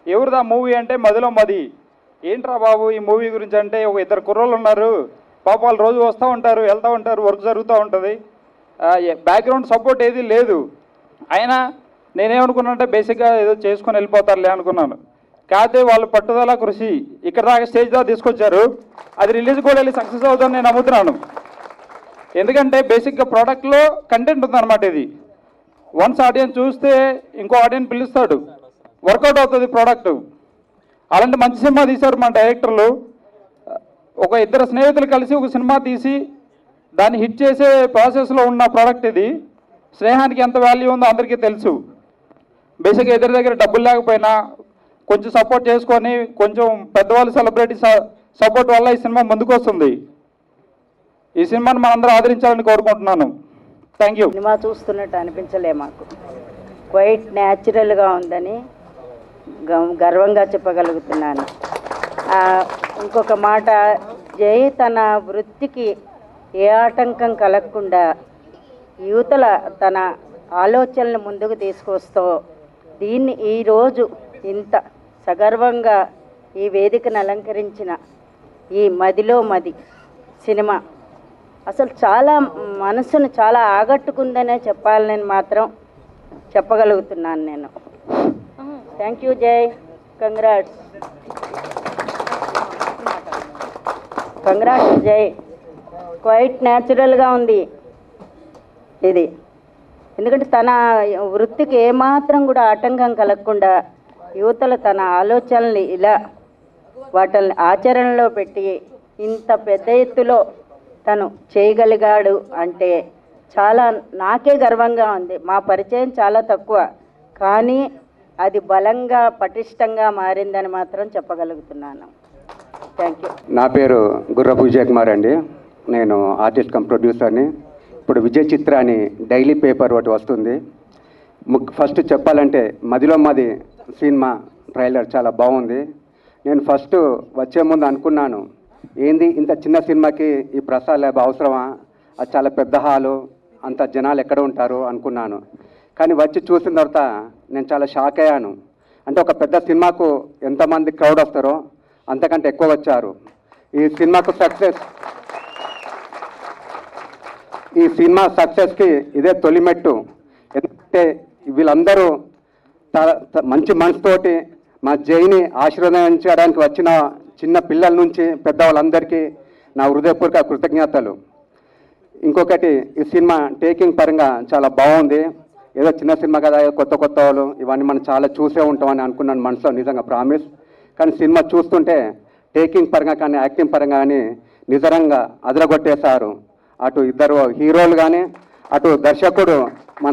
ఎవరిదా movie అంటే మదిలో మది ఏంట్రా బాబు ఈ మూవీ గురించి అంటే ఒక ఇద్దరు కుర్రోళ్ళు ఉన్నారు పాప వాళ్ళు రోజు వస్తూ ఉంటారు వెళ్తూ ఉంటారు వర్క్ జరుగుతూ ఉంటుంది బ్యాక్గ్రౌండ్ సపోర్ట్ ఏది లేదు అయినా నేనేమనుకున్నానంటే బేసిక్గా ఏదో చేసుకొని వెళ్ళిపోతారులే అనుకున్నాను కాకపోతే వాళ్ళు పట్టుదల కృషి ఇక్కడ దాకా స్టేజ్ దాకా తీసుకొచ్చారు అది రిలీజ్ కూడా వెళ్ళి సక్సెస్ అవుతుందని నేను నమ్ముతున్నాను ఎందుకంటే బేసిక్గా ప్రోడక్ట్లో కంటెంట్ ఉందన్నమాట ఇది వన్స్ ఆడియన్స్ చూస్తే ఇంకో ఆడియన్స్ పిలుస్తాడు వర్కౌట్ అవుతుంది ప్రోడక్ట్ అలాంటి మంచి సినిమా తీశారు మన డైరెక్టర్లు ఒక ఇద్దరు స్నేహితులు కలిసి ఒక సినిమా తీసి దాన్ని హిట్ చేసే ప్రాసెస్లో ఉన్న ప్రోడక్ట్ ఇది స్నేహానికి ఎంత వాల్యూ ఉందో అందరికీ తెలుసు బేసిక్గా ఇద్దరి దగ్గర డబ్బులు లేకపోయినా కొంచెం సపోర్ట్ చేసుకొని కొంచెం పెద్దవాళ్ళు సెలబ్రిటీ సపోర్ట్ వల్ల ఈ సినిమా ముందుకు వస్తుంది ఈ సినిమాని మనందరూ ఆదరించాలని కోరుకుంటున్నాను థ్యాంక్ యూ సినిమా చూస్తున్నట్టు అనిపించలే మాకు క్వైట్ న్యాచురల్గా ఉందని గ- గర్వంగా చెప్పగలుగుతున్నాను ఆ, ఇంకొక మాట జై తన వృత్తికి ఏ ఆటంకం కలగకుండా యువతల తన ఆలోచనలు ముందుకు తీసుకొస్తూ దీన్ని ఈరోజు ఇంత సగర్వంగా ఈ వేదికను అలంకరించిన ఈ మదిలో మది సినిమా అసలు చాలా మనసును చాలా ఆగట్టుకుందనే చెప్పాలని మాత్రం చెప్పగలుగుతున్నాను నేను thank you Jai congrats congrats Jai quite న్యాచురల్గా ఉంది ఇది ఎందుకంటే తన వృత్తికి ఏమాత్రం కూడా ఆటంకం కలగకుండా యువతలు తన ఆలోచనల్ని ఇలా వాటిని ఆచరణలో పెట్టి ఇంత పెద్ద ఎత్తులో తను చేయగలిగాడు అంటే చాలా నాకే గర్వంగా ఉంది మా పరిచయం చాలా తక్కువ కానీ అది బలంగా పటిష్టంగా మారిందని మాత్రం చెప్పగలుగుతున్నాను థ్యాంక్ యూ నా పేరు గుర్రపు విజయ్ కుమార్ అండి నేను ఆర్టిస్ట్ కమ్ ప్రొడ్యూసర్ని ఇప్పుడు విజయ్ చిత్ర అని డైలీ పేపర్ ఒకటి వస్తుంది ముక్ ఫస్ట్ చెప్పాలంటే మదిలో మాది సినిమా ట్రైలర్ చాలా బాగుంది నేను ఫస్ట్ వచ్చే ముందు అనుకున్నాను ఏంది ఇంత చిన్న సినిమాకి ఈ ప్రసాద్ ల్యాబ్ అవసరమా అది చాలా పెద్ద హాలు అంత జనాలు ఎక్కడ ఉంటారు అనుకున్నాను కానీ వచ్చి చూసిన తర్వాత నేను చాలా షాక్ అయ్యాను అంటే ఒక పెద్ద సినిమాకు ఎంతమంది క్రౌడ్ వస్తారో అంతకంటే ఎక్కువ వచ్చారు ఈ సినిమాకు సక్సెస్ ఈ సినిమా సక్సెస్కి ఇదే తొలిమెట్టు ఎందుకంటే వీళ్ళందరూ త- త- మంచి మనసుతోటి మా జైని ఆశీర్వదించడానికి వచ్చిన చిన్న పిల్లల నుంచి పెద్దవాళ్ళందరికీ నా హృదయపూర్వక కృతజ్ఞతలు ఇంకొకటి ఈ సినిమా టేకింగ్ పరంగా చాలా బాగుంది ఏదో చిన్న సినిమా కదా ఏదో కొత్త కొత్త వాళ్ళు ఇవన్నీ మనం చాలా చూసే ఉంటామని అనుకున్నాను మనసులో నిజంగా ప్రామిస్ కానీ సినిమా చూస్తుంటే టేకింగ్ పరంగా కానీ యాక్టింగ్ పరంగా కానీ నిజంగా అదరగొట్టేశారు అటు ఇద్దరు హీరోలు కానీ అటు దర్శకుడు మన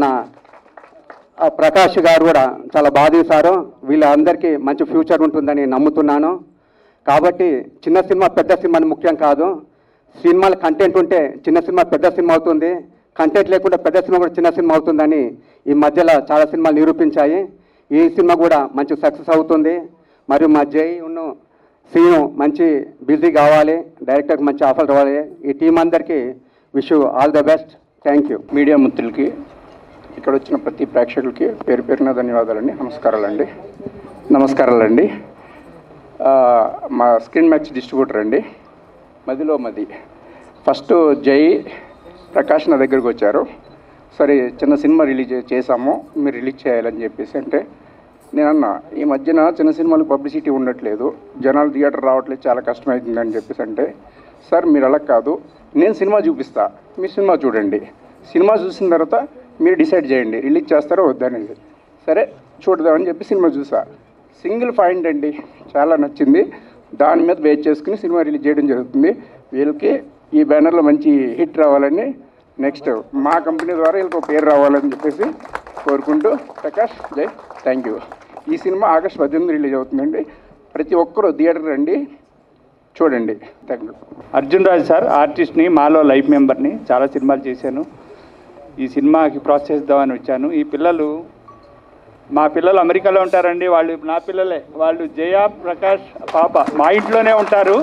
ఆ ప్రకాష్ గారు కూడా చాలా బాగా తీశారు వీళ్ళందరికీ మంచి ఫ్యూచర్ ఉంటుందని నమ్ముతున్నాను కాబట్టి చిన్న సినిమా పెద్ద సినిమా అని ముఖ్యం కాదు సినిమాల కంటెంట్ ఉంటే చిన్న సినిమా పెద్ద సినిమా అవుతుంది కంటెంట్ లేకుండా పెద్ద సినిమా కూడా చిన్న సినిమా అవుతుందని ఈ మధ్యలో చాలా సినిమాలు నిరూపించాయి ఈ సినిమా కూడా మంచి సక్సెస్ అవుతుంది మరియు మా జై ఉన్ను సీను మంచి బిజీ కావాలి డైరెక్టర్కి మంచి ఆఫర్ రావాలి ఈ టీం అందరికీ wish all the best thank you media మిత్రులకి ఇక్కడ వచ్చిన ప్రతి ప్రేక్షకులకి పేరు పేరున ధన్యవాదాలండి నమస్కారాలండి నమస్కారాలండి ఆ, మా స్క్రీన్ మ్యాచ్ డిస్ట్రిబ్యూటర్ అండి మదిలో మది ఫస్ట్ జై ప్రకాష్ నా దగ్గరకు వచ్చారు సరే చిన్న సినిమా రిలీజ్ చేసాము మీరు రిలీజ్ చేయాలని చెప్పేసి అంటే నేను అన్నా ఈ మధ్యన చిన్న సినిమాలకు పబ్లిసిటీ ఉండట్లేదు జనాలు థియేటర్ రావట్లేదు చాలా కష్టమవుతుంది అని చెప్పేసి అంటే సార్ మీరు అలా కాదు నేను సినిమా చూపిస్తా మీ సినిమా చూడండి సినిమా చూసిన తర్వాత మీరు డిసైడ్ చేయండి రిలీజ్ చేస్తారో వద్దనేది సరే చూడదామని చెప్పి సినిమా చూసా సింగిల్ పాయింట్ అండి చాలా నచ్చింది దాని మీద వెయిట్ చేసుకుని సినిమా రిలీజ్ చేయడం జరుగుతుంది వీళ్ళకి ఈ బ్యానర్లో మంచి హిట్ రావాలని నెక్స్ట్ మా కంపెనీ ద్వారా వీళ్ళకి ఒక పేరు రావాలని చెప్పేసి కోరుకుంటూ ప్రకాష్ జై థ్యాంక్ యూ ఈ సినిమా ఆగస్ట్ పద్దెనిమిది రిలీజ్ అవుతుందండి ప్రతి ఒక్కరూ థియేటర్ రండి చూడండి thank you Arjun Raju sir ఆర్టిస్ట్ని మాలో లైఫ్ మెంబర్ని చాలా సినిమాలు చేశాను ఈ సినిమాకి ప్రోత్సహిద్దామని వచ్చాను ఈ పిల్లలు మా పిల్లలు అమెరికాలో ఉంటారండి వాళ్ళు నా పిల్లలే వాళ్ళు జయ ప్రకాష్ పాప మా ఇంట్లోనే ఉంటారు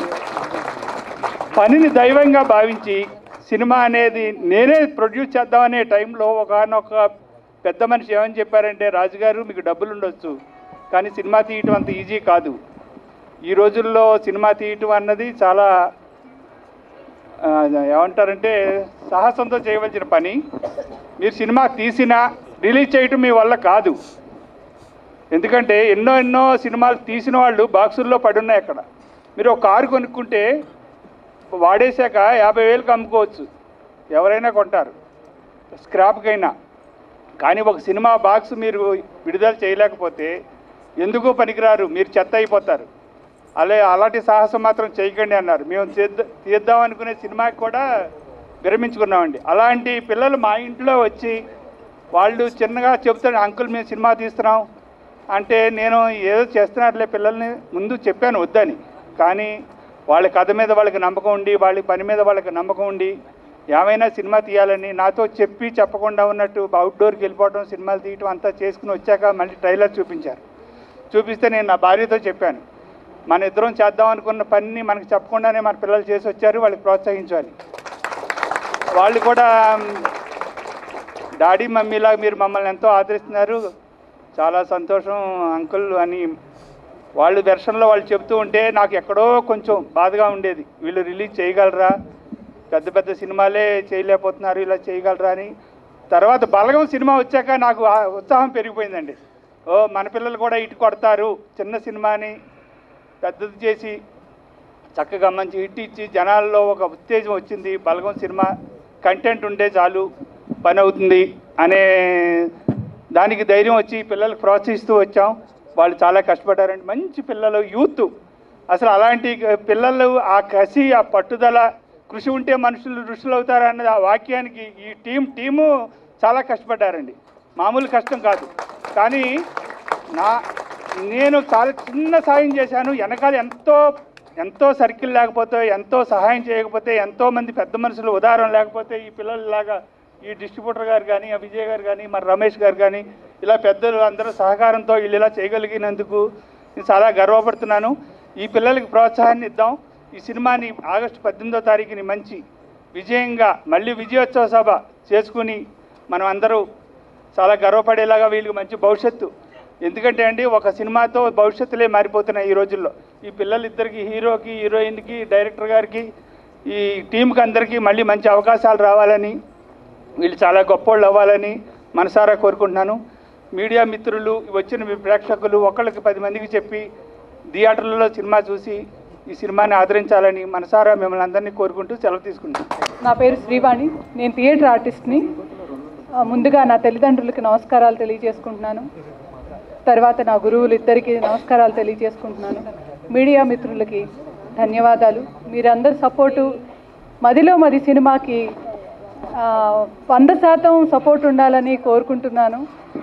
పనిని దైవంగా భావించి సినిమా అనేది నేనే ప్రొడ్యూస్ చేద్దామనే టైంలో ఒకనొక పెద్ద మనిషి ఏమని చెప్పారంటే రాజుగారు మీకు డబ్బులు ఉండొచ్చు కానీ సినిమా తీయటం అంత ఈజీ కాదు ఈ రోజుల్లో సినిమా తీయటం అన్నది చాలా ఆ, ఏమంటారంటే సాహసంతో చేయవలసిన పని మీరు సినిమా తీసినా రిలీజ్ చేయటం మీ వల్ల కాదు ఎందుకంటే ఎన్నో ఎన్నో సినిమాలు తీసిన వాళ్ళు బాక్సుల్లో పడున్నాయి అక్కడ మీరు ఒక కారు కొనుక్కుంటే వాడేశాక యాభై వేలకు అమ్ముకోవచ్చు ఎవరైనా కొంటారు స్క్రాప్కైనా కానీ ఒక సినిమా బాక్స్ మీరు విడుదల చేయలేకపోతే ఎందుకు పనికిరారు మీరు చెత్త అయిపోతారు అలా అలాంటి సాహసం మాత్రం చేయకండి అన్నారు మేము చేద్ద తీద్దాం అనుకునే సినిమాకి కూడా విరమించుకున్నామండి అలాంటి పిల్లలు మా ఇంట్లో వచ్చి వాళ్ళు చిన్నగా చెప్తారు అంకుల్ మేము సినిమా తీస్తున్నాం అంటే నేను ఏదో చేస్తున్నారులే పిల్లల్ని ముందు చెప్పాను వద్దని కానీ వాళ్ళ కథ మీద వాళ్ళకి నమ్మకం ఉండి వాళ్ళ పని మీద వాళ్ళకి నమ్మకం ఉండి ఏమైనా సినిమా తీయాలని నాతో చెప్పి చెప్పకుండా ఉన్నట్టు అవుట్డోర్కి వెళ్ళిపోవడం సినిమాలు తీయటం అంతా చేసుకుని వచ్చాక మళ్ళీ ట్రైలర్ చూపించారు చూపిస్తే నేను నా భార్యతో చెప్పాను మన ఇద్దరం చేద్దాం అనుకున్న పనిని మనకు చెప్పకుండానే మన పిల్లలు చేసి వచ్చారు వాళ్ళకి ప్రోత్సహించాలి వాళ్ళు కూడా డాడీ మమ్మీలాగా మీరు మమ్మల్ని ఎంతో ఆదరిస్తున్నారు చాలా సంతోషం అంకుల్ అని వాళ్ళు దర్శనంలో వాళ్ళు చెప్తూ ఉంటే నాకు ఎక్కడో కొంచెం బాధగా ఉండేది వీళ్ళు రిలీజ్ చేయగలరా పెద్ద పెద్ద సినిమాలే చేయలేకపోతున్నారు ఇలా చేయగలరా అని తర్వాత బలగం సినిమా వచ్చాక నాకు ఆ ఉత్సాహం పెరిగిపోయిందండి ఓ మన పిల్లలు కూడా ఇటు కొడతారు చిన్న సినిమాని పెద్దది చేసి చక్కగా మంచి హిట్ ఇచ్చి జనాల్లో ఒక ఉత్తేజం వచ్చింది బలగం సినిమా కంటెంట్ ఉంటే చాలు పని అవుతుంది అనే దానికి ధైర్యం వచ్చి పిల్లలకు ప్రోత్సహిస్తూ వచ్చాం వాళ్ళు చాలా కష్టపడ్డారండి మంచి పిల్లలు యూత్ అసలు అలాంటి పిల్లలు ఆ కసి ఆ పట్టుదల కృషి ఉంటే మనుషులు ఋషులు అవుతారు అన్నది ఆ వాక్యానికి ఈ టీం టీము చాలా కష్టపడ్డారండి మామూలు కష్టం కాదు కానీ నా నేను చాలా చిన్న సాయం చేశాను వెనకాల ఎంతో ఎంతో సర్కిల్ లేకపోతే ఎంతో సహాయం చేయకపోతే ఎంతో మంది పెద్ద మనుషులు ఉదాహరణ లేకపోతే ఈ పిల్లలలాగా ఈ డిస్ట్రిబ్యూటర్ గారు కానీ ఆ విజయ్ గారు కానీ మరి రమేష్ గారు కానీ ఇలా పెద్దలు అందరూ సహకారంతో వీళ్ళు ఇలా చేయగలిగినందుకు నేను చాలా గర్వపడుతున్నాను ఈ పిల్లలకి ప్రోత్సాహాన్ని ఇద్దాం ఈ సినిమాని ఆగస్టు పద్దెనిమిదో తారీఖుని మంచి విజయంగా మళ్ళీ విజయోత్సవ సభ చేసుకుని మనం అందరూ చాలా గర్వపడేలాగా వీళ్ళకి మంచి భవిష్యత్తు ఎందుకంటే అండి ఒక సినిమాతో భవిష్యత్తులే మారిపోతున్నాయి ఈ రోజుల్లో ఈ పిల్లలిద్దరికి హీరోకి హీరోయిన్కి డైరెక్టర్ గారికి ఈ టీంకి అందరికీ మళ్ళీ మంచి అవకాశాలు రావాలని వీళ్ళు చాలా గొప్పోళ్ళు అవ్వాలని మనసారా కోరుకుంటున్నాను మీడియా మిత్రులు వచ్చిన మీ ప్రేక్షకులు ఒకళ్ళకి పది మందికి చెప్పి థియేటర్లలో సినిమా చూసి ఈ సినిమాని ఆదరించాలని మనసారా మిమ్మల్ని అందరినీ కోరుకుంటూ సెలవు తీసుకుంటాను నా పేరు శ్రీవాణి నేను థియేటర్ ఆర్టిస్ట్ని ఆ, ముందుగా నా తల్లిదండ్రులకి నమస్కారాలు తెలియజేసుకుంటున్నాను తర్వాత నా గురువులు ఇద్దరికి నమస్కారాలు తెలియజేసుకుంటున్నాను మీడియా మిత్రులకి ధన్యవాదాలు మీరందరి సపోర్టు మదిలో మది సినిమాకి ఆ, వంద శాతం సపోర్ట్ ఉండాలని కోరుకుంటున్నాను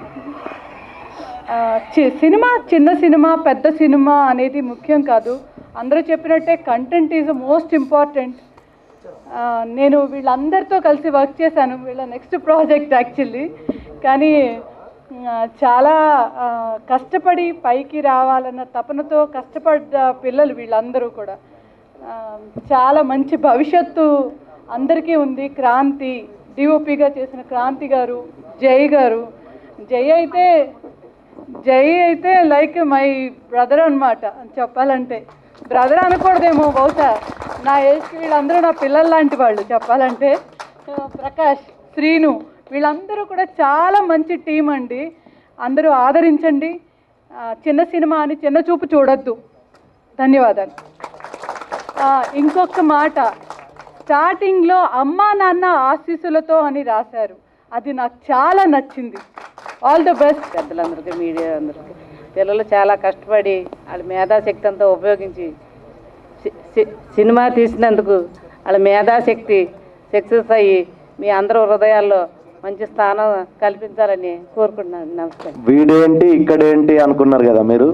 ఆ, చి- సినిమా చిన్న సినిమా పెద్ద సినిమా అనేది ముఖ్యం కాదు అందరూ చెప్పినట్టే కంటెంట్ ఈజ్ మోస్ట్ ఇంపార్టెంట్ ఆ, నేను వీళ్ళందరితో కలిసి వర్క్ చేశాను వీళ్ళ నెక్స్ట్ ప్రాజెక్ట్ యాక్చువల్లీ కానీ ఆ, చాలా ఆ, కష్టపడి పైకి రావాలన్న తపనతో కష్టపడ్డ పిల్లలు వీళ్ళందరూ కూడా ఆ, చాలా మంచి భవిష్యత్తు అందరికీ ఉంది క్రాంతి డిఓపిగా చేసిన క్రాంతి గారు జై గారు జై అయితే జై అయితే లైక్ మై బ్రదర్ అనమాట చెప్పాలంటే బ్రదర్ అనకూడదేమో బహుశా నా ఏజ్కి వీళ్ళందరూ నా పిల్లల లాంటి వాళ్ళు చెప్పాలంటే ఆ, ప్రకాష్ శ్రీను వీళ్ళందరూ కూడా చాలా మంచి టీం అండి అందరూ ఆదరించండి ఆ, చిన్న సినిమా అని చిన్న చూపు చూడొద్దు ధన్యవాదాలు ఆ, ఇంకొక మాట స్టార్టింగ్లో అమ్మా నాన్న ఆశీస్సులతో అని రాశారు అది నాకు చాలా నచ్చింది ఆల్ ద బెస్ట్ పెద్దలందరికీ మీడియా అందరికీ పిల్లలు చాలా కష్టపడి వాళ్ళ మేధాశక్తి అంతా ఉపయోగించి సి- సి- సినిమా తీసినందుకు వాళ్ళ మేధాశక్తి సక్సెస్ అయ్యి మీ అందరూ హృదయాల్లో మంచి స్థానం కల్పించాలని కోరుకుంటున్నాను నమస్తే వీడేంటి ఇక్కడేంటి అనుకున్నారు కదా మీరు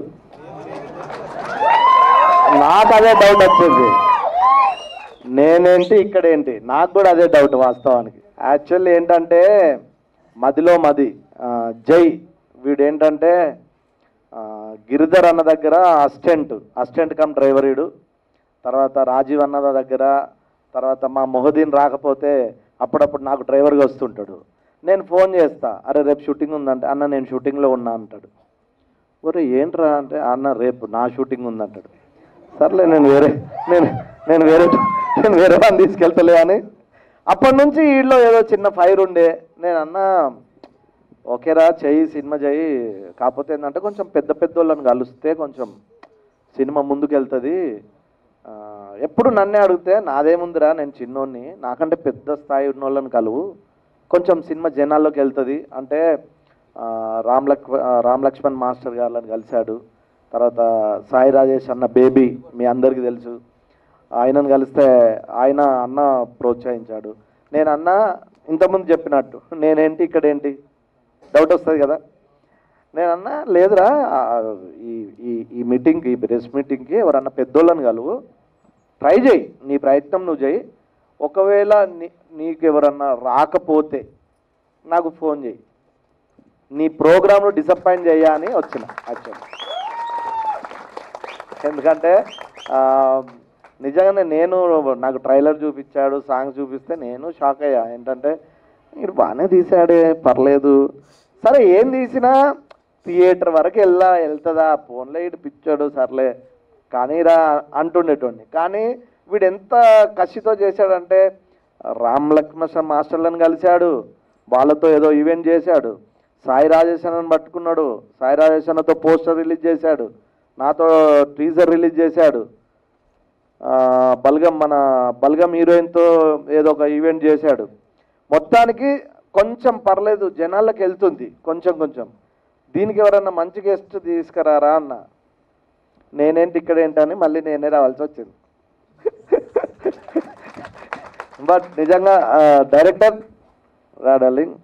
నాకు అదే డౌట్ వచ్చింది నేనేంటి ఇక్కడేంటి నాకు కూడా అదే డౌట్ వాస్తవానికి యాక్చువల్లీ ఏంటంటే మదిలో మది ఆ, జై వీడేంటంటే ఆ, గిరిధర్ అన్న దగ్గర అసిస్టెంట్ అసిస్టెంట్ కమ్ డ్రైవర్ వీడు తర్వాత రాజీవ్ అన్న దగ్గర తర్వాత మా మొహదీన్ రాకపోతే అప్పుడప్పుడు నాకు డ్రైవర్గా వస్తుంటాడు నేను ఫోన్ చేస్తా అరే రేపు షూటింగ్ ఉందంటే అన్న నేను షూటింగ్లో ఉన్నా అంటాడు ఒరే ఏంట్రా అంటే అన్న రేపు నా షూటింగ్ ఉందంటాడు సర్లే నేను వేరే నేను నేను వేరే నేను వేరే వాళ్ళని తీసుకెళ్తలే అని అప్పటి నుంచి వీళ్ళు ఏదో చిన్న ఫైర్ ఉండే నేను అన్నా ఓకేరా చెయ్యి సినిమా చెయ్యి కాకపోతే ఏంటంటే కొంచెం పెద్ద పెద్ద వాళ్ళని కలిస్తే కొంచెం సినిమా ముందుకెళ్తుంది ఆ, ఎప్పుడు నన్నే అడిగితే నాదేముందిరా నేను చిన్నోడిని నాకంటే పెద్ద స్థాయి ఉన్న వాళ్ళని కలువు కొంచెం సినిమా జనాల్లోకి వెళ్తుంది అంటే ఆ, రామ్ లక్ ఆ, రామ్ లక్ష్మణ్ మాస్టర్ గారిని కలిశాడు తర్వాత సాయి రాజేష్ అన్న బేబీ మీ అందరికీ తెలుసు ఆయనను కలిస్తే ఆయన అన్న ప్రోత్సహించాడు నేను అన్న ఇంతకుముందు చెప్పినట్టు నేనేంటి ఇక్కడేంటి డౌట్ వస్తుంది కదా నేను అన్నా లేదురా ఆ, ఈ ఈ ఈ మీటింగ్కి ఈ ప్రెస్ మీటింగ్కి ఎవరన్నా పెద్దోళ్ళని కలువు ట్రై చేయి నీ ప్రయత్నం నువ్వు చేయి ఒకవేళ నీ నీకు ఎవరన్నా రాకపోతే నాకు ఫోన్ చేయి నీ ప్రోగ్రామ్ను డిసప్పాయింట్ చేయ అని వచ్చిన యాక్చువల్ ఎందుకంటే ఆ, నిజంగానే నేను నాకు ట్రైలర్ చూపించాడు సాంగ్ చూపిస్తే నేను షాక్ అయ్యా ఏంటంటే మీరు బాగానే తీసాడే పర్లేదు సరే ఏం తీసినా థియేటర్ వరకు వెళ్ళా వెళ్తుందా ఫోన్లో ఇటు పిచ్చాడు సర్లే కానీ రా అంటుండేటోడిని కానీ వీడు ఎంత కసితో చేశాడంటే రామ్ లక్ష్మణ్ మాస్టర్లను కలిశాడు వాళ్ళతో ఏదో ఈవెంట్ చేశాడు సాయి రాజేశ్వరన్ పట్టుకున్నాడు సాయి రాజేశ్వరన్తో పోస్టర్ రిలీజ్ చేశాడు నాతో టీజర్ రిలీజ్ చేశాడు ఆ, బల్గం మన బల్గం హీరోయిన్తో ఏదో ఒక ఈవెంట్ చేశాడు మొత్తానికి కొంచెం పర్లేదు జనాలకు వెళ్తుంది కొంచెం కొంచెం దీనికి ఎవరన్నా మంచి గెస్ట్ తీసుకురారా అన్న నేనేంటి ఇక్కడ ఏంటని మళ్ళీ నేనే రావాల్సి వచ్చింది బట్ నిజంగా డైరెక్టర్ రాడాలింగ్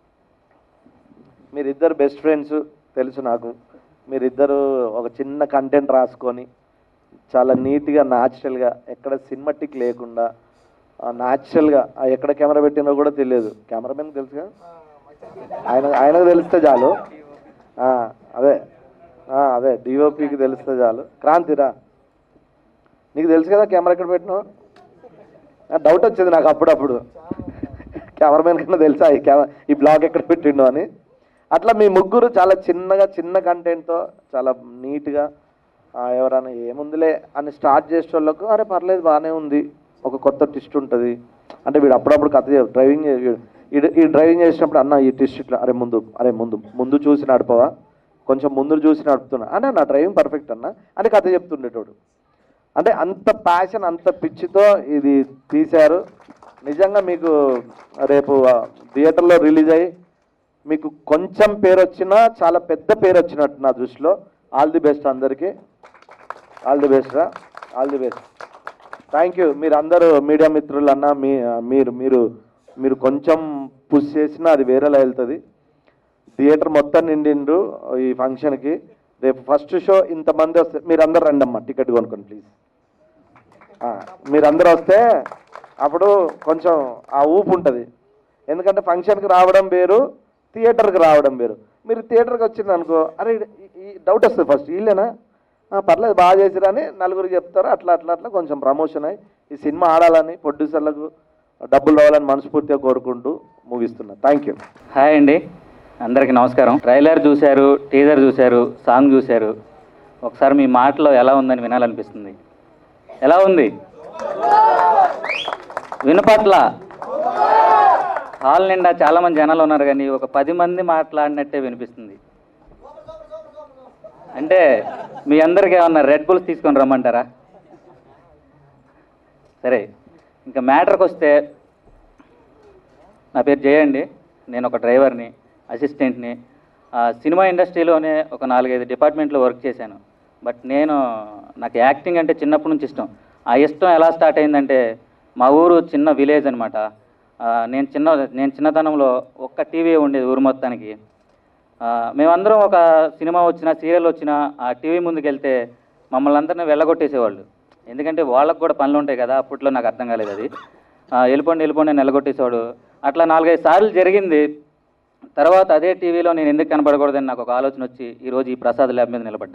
మీరిద్దరు బెస్ట్ ఫ్రెండ్స్ తెలుసు నాకు మీరిద్దరు ఒక చిన్న కంటెంట్ రాసుకొని చాలా నీట్గా న్యాచురల్గా ఎక్కడ సినిమాటిక్ లేకుండా న్యాచురల్గా ఎక్కడ కెమెరా పెట్టినో కూడా తెలియదు కెమెరామెన్ తెలుసుగా ఆయన ఆయనకు తెలిస్తే చాలు ఆ, అదే ఆ, అదే డిఓపికి తెలిస్తే చాలు క్రాంతిరా నీకు తెలుసు కదా కెమెరా ఎక్కడ పెట్టినావు డౌట్ వచ్చింది నాకు అప్పుడప్పుడు కెమెరామెన్ కన్నా తెలుసా ఈ కెమెరా ఈ బ్లాగ్ ఎక్కడ పెట్టిండు అని అట్లా మీ ముగ్గురు చాలా చిన్నగా చిన్న కంటెంట్తో చాలా నీట్గా ఎవరైనా ఏముందిలే అని స్టార్ట్ చేసే వాళ్ళకు అరే పర్లేదు బాగానే ఉంది ఒక కొత్త ట్విస్ట్ ఉంటుంది అంటే వీడు అప్పుడప్పుడు కథ చెప్- డ్రైవింగ్ చే- వీడు- ఈ- ఈ డ్రైవింగ్ చేసినప్పుడు అన్న ఈ ట్విస్ట్ ఇట్లా అరే ముందు అరే ముందు ముందు చూసి నడపవా కొంచెం ముందు చూసి నడుపుతున్నా అన్న నా డ్రైవింగ్ పర్ఫెక్ట్ అన్న అని కథ చెప్తుండేటోడు అంటే అంత ప్యాషన్ అంత పిచ్చితో ఇది తీశారు నిజంగా మీకు రేపు థియేటర్లో రిలీజ్ అయ్యి మీకు కొంచెం పేరు వచ్చినా చాలా పెద్ద పేరు వచ్చినట్టు నా దృష్టిలో ఆల్ ది బెస్ట్ అందరికీ ఆల్ ది బెస్ట్ రా all the best thank you మీరు అందరూ మీడియా మిత్రులన్నా మీ మీరు మీరు మీరు కొంచెం పుష్ చేసినా అది వేరేలా వెళ్తుంది థియేటర్ మొత్తం నిండిండ్రు ఈ ఫంక్షన్కి రేపు ఫస్ట్ షో ఇంతమంది వస్తే మీరు అందరు రండి అమ్మా టికెట్ కొనుక్కోండి ప్లీజ్ మీరందరూ వస్తే అప్పుడు కొంచెం ఆ ఊపు ఉంటుంది ఎందుకంటే ఫంక్షన్కి రావడం వేరు థియేటర్కి రావడం వేరు మీరు థియేటర్కి వచ్చింది అనుకో అరే ఈ- ఈ డౌట్ వస్తుంది ఫస్ట్ వీళ్ళేనా ఆ, పర్లేదు బాగా చేసిరా అని నలుగురికి చెప్తారు అట్లా అట్లా అట్లా కొంచెం ప్రమోషన్ అయ్యి ఈ సినిమా ఆడాలని ప్రొడ్యూసర్లకు డబ్బులు రావాలని మనస్ఫూర్తిగా కోరుకుంటూ ముగిస్తున్నా థ్యాంక్ యూ హాయ్ అండి అందరికీ నమస్కారం ట్రైలర్ చూశారు టీజర్ చూశారు సాంగ్ చూశారు ఒకసారి మీ మాటలో ఎలా ఉందని వినాలనిపిస్తుంది ఎలా ఉంది వినపట్ల హాల్ నిండా చాలామంది జనాలు ఉన్నారు కానీ ఒక పది మంది మాట్లాడినట్టే వినిపిస్తుంది అంటే మీ అందరికీ ఏమన్నా రెడ్ బుల్స్ తీసుకొని రమ్మంటారా సరే ఇంకా మ్యాటర్కి వస్తే నా పేరు జయ అండి నేను ఒక డ్రైవర్ని అసిస్టెంట్ని ఆ, సినిమా ఇండస్ట్రీలోనే ఒక నాలుగైదు డిపార్ట్మెంట్లో వర్క్ చేశాను బట్ నేను నాకు యాక్టింగ్ అంటే చిన్నప్పటి నుంచి ఇష్టం ఆ ఇష్టం ఎలా స్టార్ట్ అయిందంటే మా ఊరు చిన్న విలేజ్ అనమాట నేను చిన్న నేను చిన్నతనంలో ఒక్క టీవీ ఉండేది ఊరు మొత్తానికి ఆ, మేమందరం ఒక సినిమా వచ్చినా సీరియల్ వచ్చినా ఆ టీవీ ముందుకు వెళ్తే మమ్మల్ని అందరినీ వెళ్ళగొట్టేసేవాళ్ళు ఎందుకంటే వాళ్ళకు కూడా పనులు ఉంటాయి కదా అప్పట్లో నాకు అర్థం కాలేదు అది ఆ, వెళ్ళిపోండి వెళ్ళిపోండి అని వెళ్ళగొట్టేసేవాడు అట్లా నాలుగైదు సార్లు జరిగింది తర్వాత అదే టీవీలో నేను ఎందుకు కనపడకూడదని నాకు ఒక ఆలోచన వచ్చి ఈరోజు ఈ ప్రసాద్ ల్యాబ్ మీద నిలబడ్డా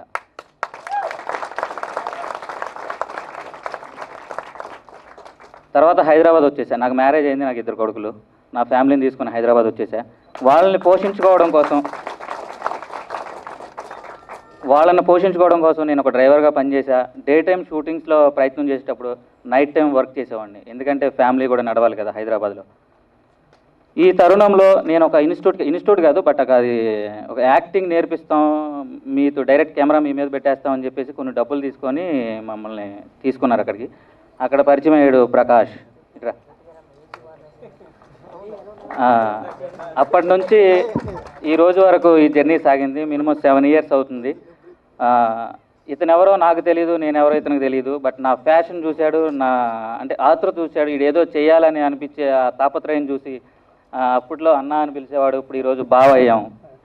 తర్వాత హైదరాబాద్ వచ్చేసా నాకు మ్యారేజ్ అయింది నాకు ఇద్దరు కొడుకులు నా ఫ్యామిలీని తీసుకుని హైదరాబాద్ వచ్చేసా వాళ్ళని పోషించుకోవడం కోసం వాళ్ళని పోషించుకోవడం కోసం నేను ఒక డ్రైవర్గా పనిచేసా డే టైం షూటింగ్స్లో ప్రయత్నం చేసేటప్పుడు నైట్ టైం వర్క్ చేసేవాడిని ఎందుకంటే ఫ్యామిలీ కూడా నడవాలి కదా హైదరాబాద్లో ఈ తరుణంలో నేను ఒక ఇన్స్టిట్యూట్ ఇన్స్టిట్యూట్ కాదు బట్ ఒక అది ఒక యాక్టింగ్ నేర్పిస్తాం మీతో డైరెక్ట్ కెమెరా మీ మీద పెట్టేస్తాం అని చెప్పేసి కొన్ని డబ్బులు తీసుకొని మమ్మల్ని తీసుకున్నారు అక్కడికి అక్కడ పరిచయం అయ్యాడు ప్రకాష్ ఇక్కడ ఆ, అప్పటి నుంచి ఈ రోజు వరకు ఈ జర్నీ సాగింది మినిమం సెవెన్ ఇయర్స్ అవుతుంది ఆ, ఇతను ఎవరో నాకు తెలియదు నేను ఎవరో ఇతనికి తెలియదు బట్ నా ఫ్యాషన్ చూశాడు నా అంటే ఆతృత చూశాడు ఇదేదో చేయాలని అనిపించే ఆ తాపత్రయం చూసి ఆ, అప్పట్లో అన్న అని పిలిచేవాడు ఇప్పుడు ఈరోజు బావ అయ్యాం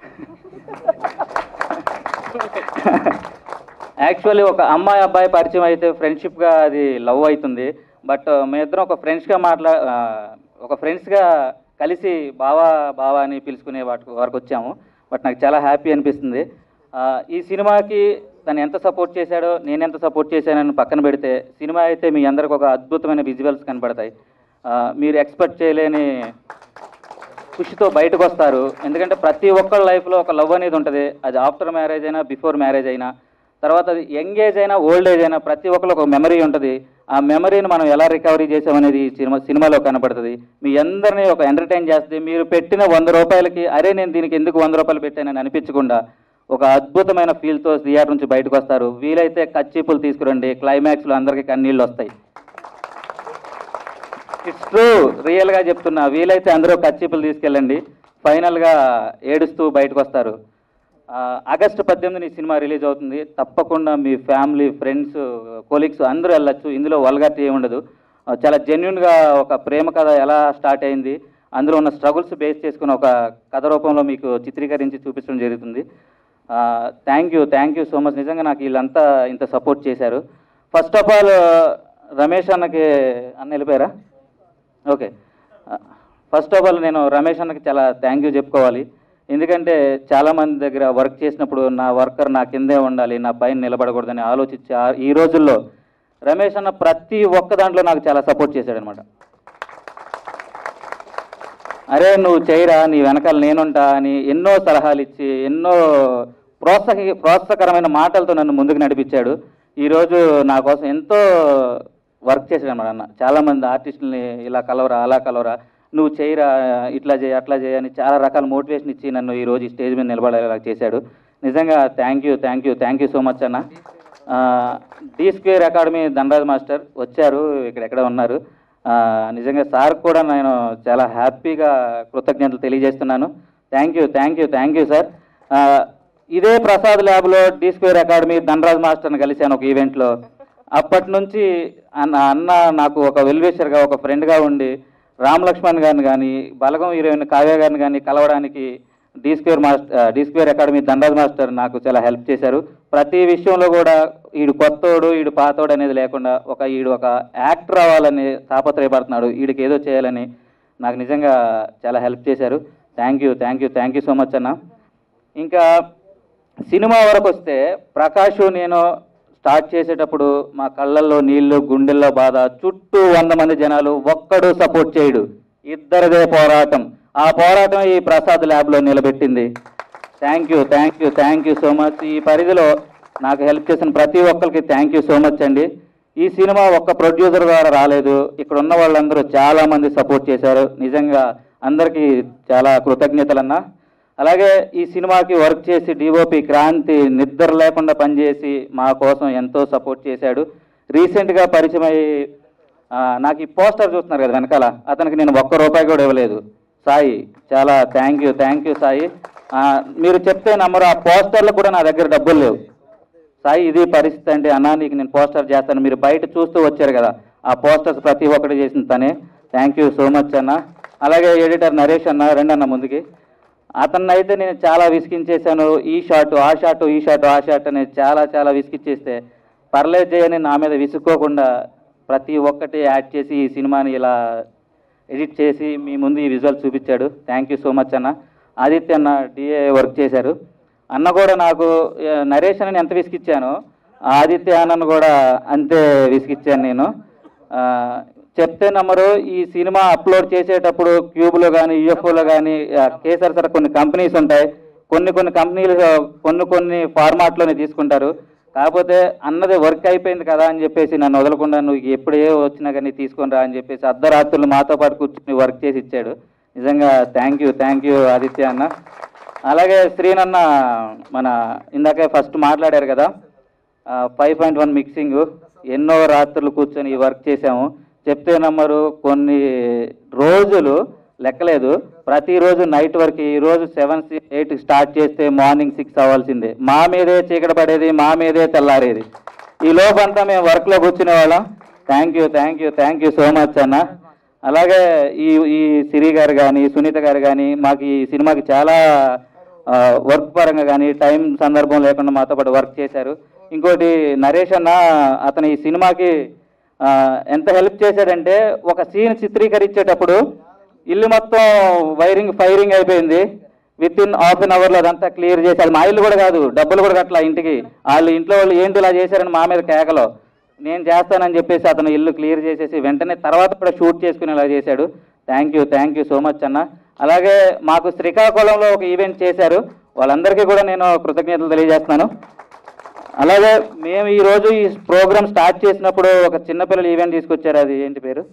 యాక్చువల్లీ ఒక అమ్మాయి అబ్బాయి పరిచయం అయితే ఫ్రెండ్షిప్గా అది లవ్ అవుతుంది బట్ మేమిద్దరం ఒక ఫ్రెండ్స్గా మాట్లా ఆ, ఒక ఫ్రెండ్స్గా కలిసి బావా బావా అని పిలుచుకునే వాటి వరకు వచ్చాము బట్ నాకు చాలా హ్యాపీ అనిపిస్తుంది ఆ, ఈ సినిమాకి తను ఎంత సపోర్ట్ చేశాడో నేను ఎంత సపోర్ట్ చేశానని పక్కన పెడితే సినిమా అయితే మీ అందరికి ఒక అద్భుతమైన విజువల్స్ కనబడతాయి ఆ, మీరు ఎక్స్పెక్ట్ చేయలేని ఖుషితో బయటకు వస్తారు ఎందుకంటే ప్రతి ఒక్కళ్ళ లైఫ్లో ఒక లవ్ అనేది ఉంటుంది అది ఆఫ్టర్ మ్యారేజ్ అయినా బిఫోర్ మ్యారేజ్ అయినా తర్వాత అది యంగ్ ఏజ్ అయినా ఓల్డ్ ఏజ్ అయినా ప్రతి ఒక్కరికి ఒక మెమరీ ఉంటుంది ఆ మెమరీని మనం ఎలా రికవరీ చేసామనేది ఈ సినిమా సినిమాలో కనపడుతుంది మీ అందరినీ ఒక ఎంటర్టైన్ చేస్తుంది మీరు పెట్టిన వంద రూపాయలకి అరే నేను దీనికి ఎందుకు వంద రూపాయలు పెట్టానని అనిపించకుండా ఒక అద్భుతమైన ఫీల్తో థియేటర్ నుంచి బయటకు వస్తారు వీలైతే కచ్చిపులు తీసుకురండి క్లైమాక్స్లో అందరికీ కన్నీళ్ళు వస్తాయి ఇట్స్ ట్రూ రియల్గా చెప్తున్నా వీలైతే అందరూ కచ్చిపులు తీసుకెళ్ళండి ఫైనల్గా ఏడుస్తూ బయటకు వస్తారు ఆ, ఆగస్టు పద్దెనిమిదిని ఈ సినిమా రిలీజ్ అవుతుంది తప్పకుండా మీ ఫ్యామిలీ ఫ్రెండ్స్ కొలీగ్స్ అందరూ వెళ్ళొచ్చు ఇందులో వల్గారిటీ ఏమి ఉండదు ఆ, చాలా జెన్యున్గా ఒక ప్రేమ కథ ఎలా స్టార్ట్ అయింది అందులో ఉన్న స్ట్రగుల్స్ బేస్ చేసుకుని ఒక కథ రూపంలో మీకు చిత్రీకరించి చూపించడం జరుగుతుంది thank you thank you so much నిజంగా నాకు వీళ్ళంతా ఇంత సపోర్ట్ చేశారు ఫస్ట్ ఆఫ్ ఆల్ రమేష్ అన్నకి అన్న వెళ్ళిపోయారా ఓకే ఫస్ట్ ఆఫ్ ఆల్ నేను రమేష్ అన్నకి చాలా థ్యాంక్ యూ చెప్పుకోవాలి ఎందుకంటే చాలామంది దగ్గర వర్క్ చేసినప్పుడు నా వర్కర్ నా కిందే ఉండాలి నా పైన నిలబడకూడదని ఆలోచించి ఆ- ఈ రోజుల్లో రమేష్ అన్న ప్రతి ఒక్క దాంట్లో నాకు చాలా సపోర్ట్ చేశాడనమాట అరే నువ్వు చేయరా నీ వెనకాల నేనుంటా అని ఎన్నో సలహాలు ఇచ్చి ఎన్నో ప్రోత్సాహ ప్రోత్సాహకరమైన మాటలతో నన్ను ముందుకు నడిపించాడు ఈరోజు నా కోసం ఎంతో వర్క్ చేశాడు అనమాట అన్న చాలామంది ఆర్టిస్టులని ఇలా కలవరా అలా కలవరా నువ్వు చేయరా ఇట్లా చేయి అట్లా చేయి అని చాలా రకాల మోటివేషన్ ఇచ్చి నన్ను ఈ రోజు ఈ స్టేజ్ మీద నిలబడేలా చేశాడు నిజంగా thank you thank you thank you so much అన్న D square academy Dhanraj master వచ్చారు ఇక్కడ ఎక్కడ ఉన్నారు ఆ, నిజంగా సార్ కూడా నేను చాలా హ్యాపీగా కృతజ్ఞతలు తెలియజేస్తున్నాను thank you thank you thank you sir ఆ, ఇదే ప్రసాద్ ల్యాబ్లో డి స్క్వేర్ అకాడమీ ధనరాజ్ మాస్టర్ని కలిశాను ఒక ఈవెంట్లో అప్పటి నుంచి అన్న అన్న నాకు ఒక వెల్వేషర్గా ఒక ఫ్రెండ్గా ఉండి రామ్ లక్ష్మణ్ గారిని కానీ బలగం హీరోయిన్ కావ్య గారిని కానీ కలవడానికి D square master D square academy Dhanraj master నాకు చాలా హెల్ప్ చేశారు ప్రతి విషయంలో కూడా ఈడు కొత్తోడు ఈడు పాతోడు అనేది లేకుండా ఒక ఈడు ఒక యాక్టర్ అవ్వాలని తాపత్రయపడుతున్నాడు ఈడికి ఏదో చేయాలని నాకు నిజంగా చాలా హెల్ప్ చేశారు thank you thank you thank you so much అన్న ఇంకా సినిమా వరకు వస్తే ప్రకాష్ నేను స్టార్ట్ చేసేటప్పుడు మా కళ్ళల్లో నీళ్లు గుండెల్లో బాధ చుట్టూ వంద మంది జనాలు ఒక్కడు సపోర్ట్ చేయడు ఇద్దరిదే పోరాటం ఆ పోరాటం ఈ ప్రసాద్ ల్యాబ్లో నిలబెట్టింది thank you thank you thank you so much ఈ పరిధిలో నాకు హెల్ప్ చేసిన ప్రతి ఒక్కరికి థ్యాంక్ యూ సో మచ్ అండి ఈ సినిమా ఒక్క ప్రొడ్యూసర్ ద్వారా రాలేదు ఇక్కడ ఉన్న వాళ్ళందరూ చాలా మంది సపోర్ట్ చేశారు నిజంగా అందరికీ చాలా కృతజ్ఞతలన్నా అలాగే ఈ సినిమాకి వర్క్ చేసి డిఓపి క్రాంతి నిద్ర లేకుండా పనిచేసి మా కోసం ఎంతో సపోర్ట్ చేశాడు రీసెంట్గా పరిచయం అయ్యి ఆ, నాకు ఈ పోస్టర్ చూస్తున్నారు కదా వెనకాల అతనికి నేను ఒక్క రూపాయి కూడా ఇవ్వలేదు సాయి చాలా thank you thank you Sai ఆ, మీరు చెప్తే నమ్మరు ఆ పోస్టర్లు కూడా నా దగ్గర డబ్బులు లేవు సాయి ఇది పరిస్థితి అంటే అన్నా నీకు నేను పోస్టర్ చేస్తాను మీరు బయట చూస్తూ వచ్చారు కదా ఆ పోస్టర్స్ ప్రతి ఒక్కటి చేసిన తనే థ్యాంక్ యూ సో మచ్ అన్న అలాగే ఎడిటర్ నరేష్ అన్న రెండు అన్న ముందుకి అతన్ని అయితే నేను చాలా విసిగించేశాను ఈ షాట్ ఆ షాట్ ఈ షాట్ ఆ షాట్ అని చాలా చాలా విసిగిచ్చేస్తే పర్లేదు చేయని నా మీద విసుక్కోకుండా ప్రతి ఒక్కటి యాడ్ చేసి ఈ సినిమాని ఇలా ఎడిట్ చేసి మీ ముందు ఈ విజువల్ చూపించాడు థ్యాంక్ యూ సో మచ్ అన్న ఆదిత్య అన్న డిఏ వర్క్ చేశారు అన్న కూడా నాకు ఆ, నరేష్ అని ఎంత విసిగిచ్చాను ఆదిత్య అన్నను కూడా అంతే విసిగిచ్చాను నేను ఆ, చెప్తే నమ్మరు ఈ సినిమా అప్లోడ్ చేసేటప్పుడు క్యూబ్లో కానీ యూఎఫ్ఓలో కానీ కేసర్ సార్ కొన్ని కంపెనీస్ ఉంటాయి కొన్ని కొన్ని కంపెనీలు కొన్ని కొన్ని ఫార్మాట్లోనే తీసుకుంటారు కాకపోతే అన్నది వర్క్ అయిపోయింది కదా అని చెప్పేసి నన్ను వదలకుండా నువ్వు ఎప్పుడు ఏ వచ్చినా కానీ తీసుకొని రా అని చెప్పేసి అర్ధరాత్రులు మాతో పాటు కూర్చుని వర్క్ చేసి ఇచ్చాడు నిజంగా thank you thank you Aditya అన్న అలాగే శ్రీనన్న మన ఇందాకే ఫస్ట్ మాట్లాడారు కదా ఫైవ్ పాయింట్ వన్ మిక్సింగ్ ఎన్నో రాత్రులు కూర్చొని ఈ వర్క్ చేసాము చెప్తే నమ్మరు కొన్ని రోజులు లెక్కలేదు ప్రతిరోజు నైట్ వరకు ఈ రోజు సెవెన్ ఎయిట్ స్టార్ట్ చేస్తే మార్నింగ్ సిక్స్ అవ్వాల్సిందే మా మీదే చీకటి పడేది మా మీదే తెల్లారేది ఈ లోపంతా మేము వర్క్లో కూర్చునే వాళ్ళం thank you thank you thank you so much అన్న అలాగే ఈ ఈ సిరి గారు కానీ సునీత గారు కానీ మాకు ఈ సినిమాకి చాలా ఆ, వర్క్ పరంగా కానీ టైం సందర్భం లేకుండా మాతో పాటు వర్క్ చేశారు ఇంకోటి నరేష్ అన్న అతను ఈ సినిమాకి ఆ, ఎంత హెల్ప్ చేశాడంటే ఒక సీన్ చిత్రీకరించేటప్పుడు ఇల్లు మొత్తం వైరింగ్ ఫైరింగ్ అయిపోయింది విత్ ఇన్ హాఫ్ అన్ అవర్లో అదంతా క్లియర్ చేసి అది మా ఇల్లు కూడా కాదు డబ్బులు కూడా కట్టలా ఇంటికి వాళ్ళు ఇంట్లో వాళ్ళు ఏంటి ఇలా చేశారని మా మీద కేకలో నేను చేస్తానని చెప్పేసి అతను ఇల్లు క్లియర్ చేసేసి వెంటనే తర్వాత కూడా షూట్ చేసుకునేలా చేశాడు thank you thank you so much అన్న అలాగే మాకు శ్రీకాకుళంలో ఒక ఈవెంట్ చేశారు వాళ్ళందరికీ కూడా నేను కృతజ్ఞతలు తెలియజేస్తున్నాను అలాగే మేము ఈ రోజు ఈ ప్రోగ్రామ్ స్టార్ట్ చేసినప్పుడు ఒక చిన్నపిల్లల ఈవెంట్ తీసుకొచ్చారు అది ఏంటి పేరు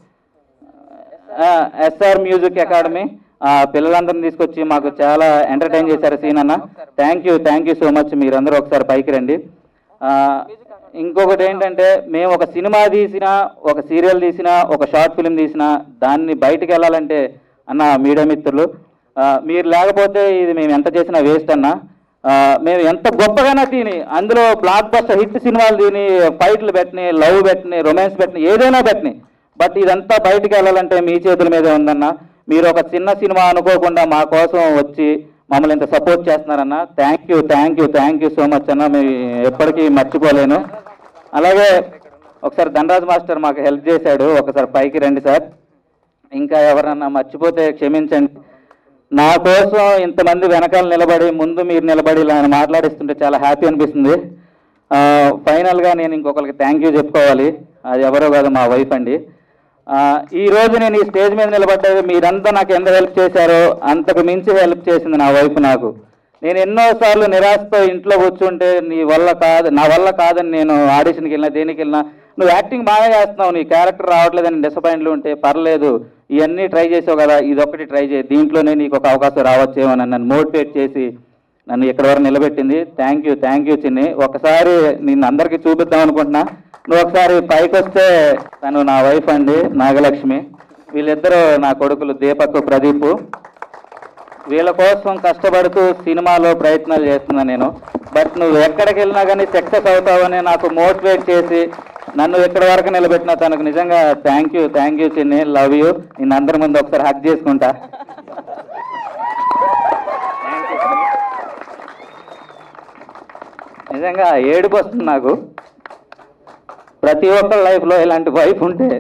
ఎస్ఆర్ మ్యూజిక్ అకాడమీ ఆ పిల్లలందరిని తీసుకొచ్చి మాకు చాలా ఎంటర్టైన్ చేశారు సీన్ అన్న thank you thank you so much మీరందరూ ఒకసారి పైకి రండి ఆ, ఇంకొకటి ఏంటంటే మేము ఒక సినిమా తీసినా ఒక సీరియల్ తీసినా ఒక షార్ట్ ఫిల్మ్ తీసినా దాన్ని బయటికి వెళ్ళాలంటే అన్న మీడియా మిత్రులు ఆ, మీరు లేకపోతే ఇది మేము ఎంత చేసినా వేస్ట్ అన్న ఆ, మేము ఎంత గొప్పగానే తిని అందులో బ్లాక్ బస్టర్ హిట్ సినిమాలు తిని ఫైట్లు పెట్టని లవ్ పెట్టని రొమాన్స్ పెట్టని ఏదైనా పెట్టని బట్ ఇదంతా బయటికి వెళ్ళాలంటే మీ చేతుల మీదే ఉందన్న మీరు ఒక చిన్న సినిమా అనుకోకుండా మా కోసం వచ్చి మమ్మల్ని ఇంత సపోర్ట్ చేస్తున్నారన్న thank you thank you thank you so much అన్న మేము ఎప్పటికీ మర్చిపోలేను అలాగే ఒకసారి ధనరాజ్ మాస్టర్ మాకు హెల్ప్ చేశాడు ఒకసారి పైకి రండి సార్ ఇంకా ఎవరన్నా మర్చిపోతే క్షమించండి నా కోసం ఇంతమంది వెనకాల నిలబడి ముందు మీరు నిలబడి ఇలా మాట్లాడిస్తుంటే చాలా హ్యాపీ అనిపిస్తుంది ఆ, ఫైనల్గా నేను ఇంకొకరికి థ్యాంక్ యూ చెప్పుకోవాలి అది ఎవరో కాదు మా వైఫ్ అండి ఆ, ఈ రోజు నేను ఈ స్టేజ్ మీద నిలబడ్డది మీరంతా నాకు ఎంత హెల్ప్ చేశారో అంతకు మించి హెల్ప్ చేసింది నా వైఫ్ నాకు నేను ఎన్నోసార్లు నిరాశతో ఇంట్లో కూర్చుంటే నీ వల్ల కాదు నా వల్ల కాదని నేను ఆడిషన్కి వెళ్ళినా దేనికి వెళ్ళినా నువ్వు యాక్టింగ్ బాగా చేస్తున్నావు నీ క్యారెక్టర్ రావట్లేదని డిసప్పాయింట్లు ఉంటే పర్లేదు ఇవన్నీ ట్రై చేసావు కదా ఇదొకటి ట్రై చేయి దీంట్లోనే నీకు ఒక అవకాశం రావచ్చేమో అని నన్ను మోటివేట్ చేసి నన్ను ఇక్కడ వరకు నిలబెట్టింది థ్యాంక్ యూ థ్యాంక్ యూ చిన్ని ఒకసారి నేను అందరికీ చూపిద్దాం అనుకుంటున్నా నువ్వు ఒకసారి పైకి వస్తే తను నా వైఫ్ అండి నాగలక్ష్మి వీళ్ళిద్దరూ నా కొడుకులు దీపక్ ప్రదీప్ వీళ్ళ కోసం కష్టపడుతూ సినిమాలో ప్రయత్నాలు చేస్తున్నా నేను బట్ నువ్వు ఎక్కడికి వెళ్ళినా కానీ సక్సెస్ అవుతావని నాకు మోటివేట్ చేసి నన్ను ఎక్కడి వరకు నిలబెట్టిన తనకు నిజంగా thank you thank you Chinni love you నేను అందరి ముందు ఒకసారి హక్ చేసుకుంటా నిజంగా ఏడుపు వస్తుంది నాకు ప్రతి ఒక్కరి లైఫ్లో ఇలాంటి వైఫ్ ఉంటే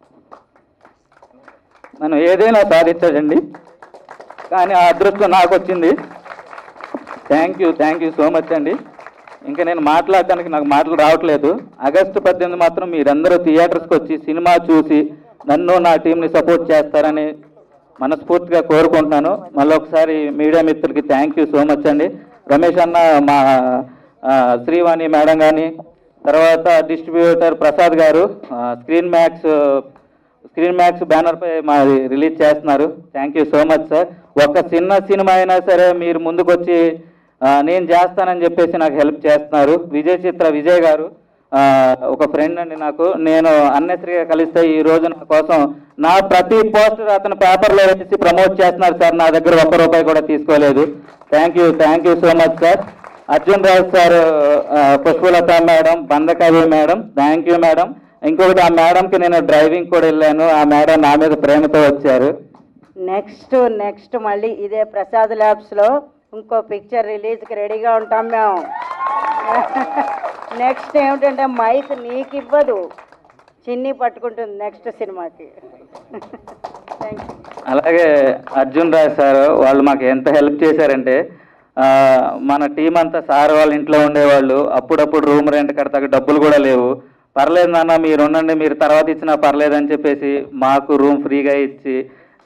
మనం ఏదైనా సాధించడండి కానీ ఆ అదృష్టం నాకు వచ్చింది thank you thank you so much అండి ఇంకా నేను మాట్లాడటానికి నాకు మాటలు రావట్లేదు ఆగస్టు పద్దెనిమిది మాత్రం మీరందరూ థియేటర్స్కి వచ్చి సినిమా చూసి నన్ను నా టీంని సపోర్ట్ చేస్తారని మనస్ఫూర్తిగా కోరుకుంటున్నాను మళ్ళీ ఒకసారి మీడియా మిత్రులకి థ్యాంక్ యూ సో మచ్ అండి రమేష్ అన్న మా ఆ, శ్రీవాణి మేడం కానీ తర్వాత డిస్ట్రిబ్యూటర్ ప్రసాద్ గారు ఆ, screen max screen max banner పై మా రిలీజ్ చేస్తున్నారు thank you so much sir ఒక చిన్న సినిమా అయినా సరే మీరు ముందుకొచ్చి ఆ, నేను చేస్తానని చెప్పేసి నాకు హెల్ప్ చేస్తున్నారు విజయ్ చిత్ర విజయ్ గారు ఆ, ఒక ఫ్రెండ్ అండి నాకు నేను అన్నెసరిగా కలిస్తే ఈ రోజు నా కోసం నా ప్రతి పోస్టర్ అతను పేపర్లో వేసి ప్రమోట్ చేస్తున్నారు సార్ నా దగ్గర ఒక్క రూపాయి కూడా తీసుకోలేదు thank you thank you so much sir Arjun Rao sir ఆ, Pushpalatha madam Bandakavi madam thank you madam ఇంకొకటి ఆ మేడంకి నేను డ్రైవింగ్ కూడా వెళ్ళాను ఆ మేడం నా మీద ప్రేమతో వచ్చారు నెక్స్ట్ నెక్స్ట్ మళ్ళీ ఇదే ప్రసాద్ ల్యాబ్స్లో ఇంకో పిక్చర్ రిలీజ్కి రెడీగా ఉంటాం మేము నెక్స్ట్ ఏమిటంటే మైక్ నీకు ఇవ్వదు చిన్ని పట్టుకుంటుంది నెక్స్ట్ సినిమాకి థ్యాంక్ యూ అలాగే అర్జున్ రాజ్ సార్ వాళ్ళు మాకు ఎంత హెల్ప్ చేశారంటే ఆ, మన టీం అంతా సార్ వాళ్ళ ఇంట్లో ఉండేవాళ్ళు అప్పుడప్పుడు రూమ్ రెంట్ కడతాక డబ్బులు కూడా లేవు పర్లేదు నాన్న మీరు ఉండండి మీరు తర్వాత ఇచ్చినా పర్లేదు అని చెప్పేసి మాకు రూమ్ ఫ్రీగా ఇచ్చి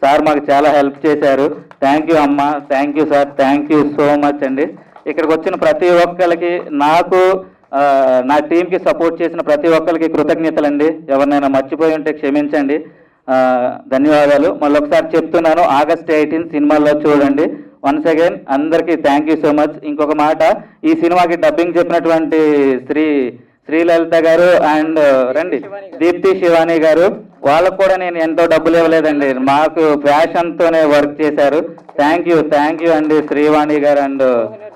సార్ మాకు చాలా హెల్ప్ చేశారు థ్యాంక్ యూ అమ్మ thank you sir thank you so much అండి ఇక్కడికి వచ్చిన ప్రతి ఒక్కరికి నాకు ఆ, నా టీంకి సపోర్ట్ చేసిన ప్రతి ఒక్కరికి కృతజ్ఞతలండి ఎవరినైనా మర్చిపోయి ఉంటే క్షమించండి ఆ, ధన్యవాదాలు మళ్ళీ ఒకసారి చెప్తున్నాను ఆగస్ట్ ఎయిటీన్ సినిమాల్లో చూడండి వన్స్ అగైన్ అందరికీ థ్యాంక్ యూ సో మచ్ ఇంకొక మాట ఈ సినిమాకి డబ్బింగ్ చెప్పినటువంటి శ్రీ శ్రీలలిత గారు అండ్ రండి దీప్తి శివాని గారు వాళ్ళకు కూడా నేను ఎంతో డబ్బులు ఇవ్వలేదండి మాకు ప్యాషన్తోనే వర్క్ చేశారు థ్యాంక్ యూ థ్యాంక్ యూ అండి శ్రీవాణి గారు అండ్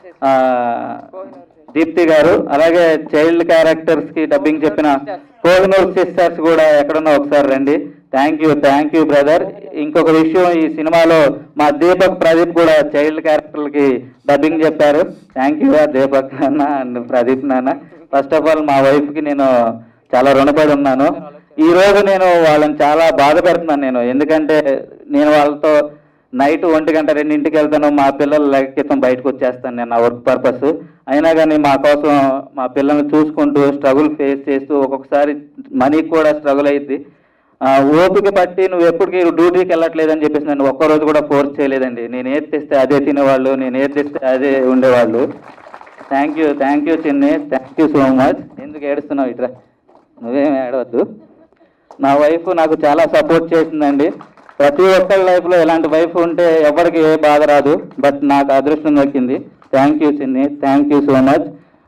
దీప్తి గారు అలాగే చైల్డ్ క్యారెక్టర్స్ కి డబ్బింగ్ చెప్పిన కోహినూర్ సిస్టర్స్ కూడా ఎక్కడున్నా ఒకసారి రండి thank you thank you brother ఇంకొక విషయం ఈ సినిమాలో మా దీపక్ ప్రదీప్ కూడా చైల్డ్ క్యారెక్టర్లకి డబ్బింగ్ చెప్పారు థ్యాంక్ యూ దీపక్ నాన్న అండ్ ప్రదీప్ నాన్న ఫస్ట్ ఆఫ్ ఆల్ మా వైఫ్కి నేను చాలా రుణపడి ఉన్నాను ఈ రోజు నేను వాళ్ళని చాలా బాధ పెడుతున్నాను నేను ఎందుకంటే నేను వాళ్ళతో నైట్ ఒంటి గంట రెండింటికి వెళ్తాను మా పిల్లల లెక్క క్రితం బయటకు వచ్చేస్తాను నేను నా వర్క్ పర్పస్ అయినా కానీ మా కోసం మా పిల్లల్ని చూసుకుంటూ స్ట్రగుల్ ఫేస్ చేస్తూ ఒక్కొక్కసారి మనీకి కూడా స్ట్రగుల్ అయ్యింది ఓపిక పట్టి నువ్వు ఎప్పటికీ డ్యూటీకి వెళ్ళట్లేదని చెప్పేసి నన్ను ఒక్కరోజు కూడా ఫోర్స్ చేయలేదండి నేను ఏది తెస్తే అదే తినేవాళ్ళు నేను ఏది తెస్తే అదే ఉండేవాళ్ళు thank you thank you Chinni thank you so much ఎందుకు ఏడుస్తున్నావు ఇట్రా నువ్వేం ఏడవద్దు నా వైఫ్ నాకు చాలా సపోర్ట్ చేసిందండి ప్రతి ఒక్కరి లైఫ్లో ఇలాంటి వైఫ్ ఉంటే ఎవరికి ఏ బాధ రాదు బట్ నాకు అదృష్టం దక్కింది thank you Chinni thank you so much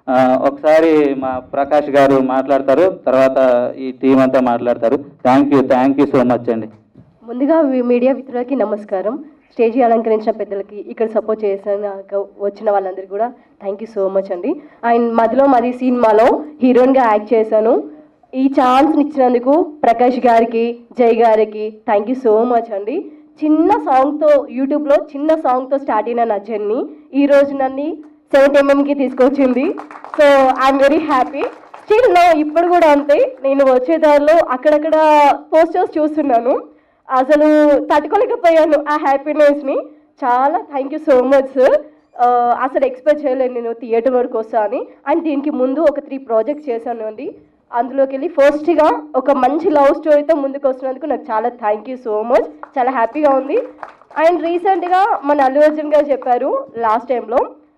ఒకసారి మా ప్రకాష్ గారు మాట్లాడతారు తర్వాత ఈ టీం అంతా మాట్లాడతారు thank you thank you so much అండి ముందుగా వి- మీడియా మిత్రులకి నమస్కారం స్టేజీ అలంకరించిన పెద్దలకి ఇక్కడ సపోర్ట్ చేసిన వచ్చిన వాళ్ళందరికీ కూడా థ్యాంక్ యూ సో మచ్ అండి అండ్ మధ్యలో మాది సినిమాలో హీరోయిన్గా యాక్ట్ చేశాను ఈ ఛాన్స్ ఇచ్చినందుకు ప్రకాష్ గారికి జై గారికి థ్యాంక్ యూ సో మచ్ అండి చిన్న సాంగ్తో యూట్యూబ్లో చిన్న సాంగ్తో స్టార్ట్ అయిన నా జర్నీ ఈ రోజు నన్ను సెవెంత్ ఎంఎంకి తీసుకొచ్చింది so I'm very happy still no ఇప్పుడు కూడా అంతే నేను వచ్చే దారిలో అక్కడక్కడ పోస్టర్స్ చూస్తున్నాను అసలు తట్టుకోలేకపోయాను ఆ హ్యాపీనెస్ని చాలా thank you so much sir అసలు ఎక్స్పెక్ట్ చేయలేదు నేను థియేటర్ వరకు వస్తా అని అండ్ దీనికి ముందు ఒక త్రీ ప్రాజెక్ట్స్ చేశాను అండి అందులోకి వెళ్ళి ఫస్ట్గా ఒక మంచి లవ్ స్టోరీతో ముందుకు వస్తున్నందుకు నాకు చాలా థ్యాంక్ యూ సో మచ్ చాలా హ్యాపీగా ఉంది అండ్ రీసెంట్గా మన అల్లు అర్జున్ గారు చెప్పారు లాస్ట్ టైంలో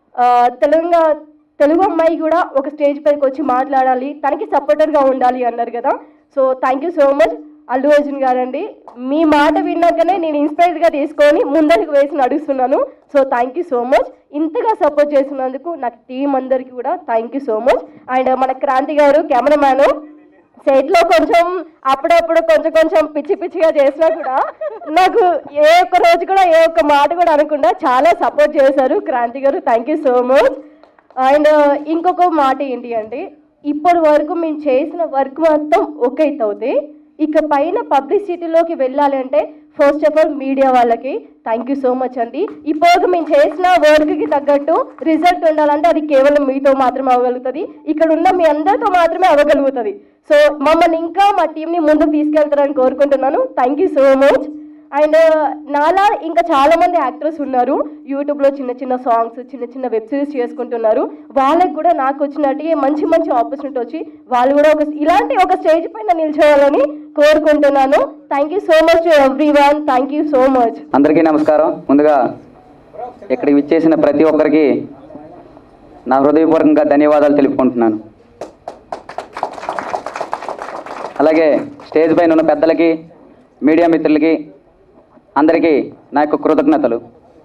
తెలంగాణ తెలుగు అమ్మాయి కూడా ఒక స్టేజ్ పైకి వచ్చి మాట్లాడాలి తనకి సపోర్టర్గా ఉండాలి అన్నారు కదా so thank you so much Allu Arjun గారండి మీ మాట విన్నాకనే నేను ఇన్స్పైర్డ్గా తీసుకొని ముందరికి వేసి నడుస్తున్నాను so thank you so much ఇంతగా సపోర్ట్ చేసినందుకు నాకు టీం అందరికీ కూడా thank you so much and మన క్రాంతి గారు కెమెరామ్యాన్ సెట్లో కొంచెం అప్పుడప్పుడు కొంచెం కొంచెం పిచ్చి పిచ్చిగా చేసినా కూడా నాకు ఏ ఒక్క రోజు కూడా ఏ ఒక్క మాట కూడా అనకుండా చాలా సపోర్ట్ చేశారు Kranti garu thank you so much and ఇంకొక మాట ఏంటి అంటే ఇప్పటి వరకు మేము చేసిన వర్క్ మొత్తం ఒక ఎత్తు అవుతాయి ఇక పైన పబ్లిసిటీలోకి వెళ్ళాలి అంటే ఫస్ట్ ఆఫ్ ఆల్ మీడియా వాళ్ళకి థ్యాంక్ యూ సో మచ్ అండి ఇప్పటివరకు మేము చేసిన వర్క్కి తగ్గట్టు రిజల్ట్ ఉండాలంటే అది కేవలం మీతో మాత్రమే అవ్వగలుగుతుంది ఇక్కడ ఉన్న మీ అందరితో మాత్రమే అవ్వగలుగుతుంది సో మమ్మల్ని ఇంకా మా టీంని ముందుకు తీసుకెళ్తారని కోరుకుంటున్నాను thank you so much and నాలా ఇంకా చాలా మంది యాక్టర్స్ ఉన్నారు యూట్యూబ్లో చిన్న చిన్న సాంగ్స్ చిన్న చిన్న వెబ్ సిరీస్ చేసుకుంటున్నారు వాళ్ళకి కూడా నాకు వచ్చినట్టు మంచి మంచి ఆపర్చునిటీ వచ్చి వాళ్ళు కూడా ఒక ఇలాంటి ఒక స్టేజ్ పైన నిల్చోవాలని కోరుకుంటున్నాను thank you so much everyone thank you so much అందరికీ నమస్కారం ముందుగా ఇక్కడికి విచ్చేసిన ప్రతి ఒక్కరికి నా హృదయపూర్వకంగా ధన్యవాదాలు తెలుపుకుంటున్నాను అలాగే స్టేజ్ పైన ఉన్న పెద్దలకి మీడియా మిత్రులకి అందరికీ నా యొక్క కృతజ్ఞతలు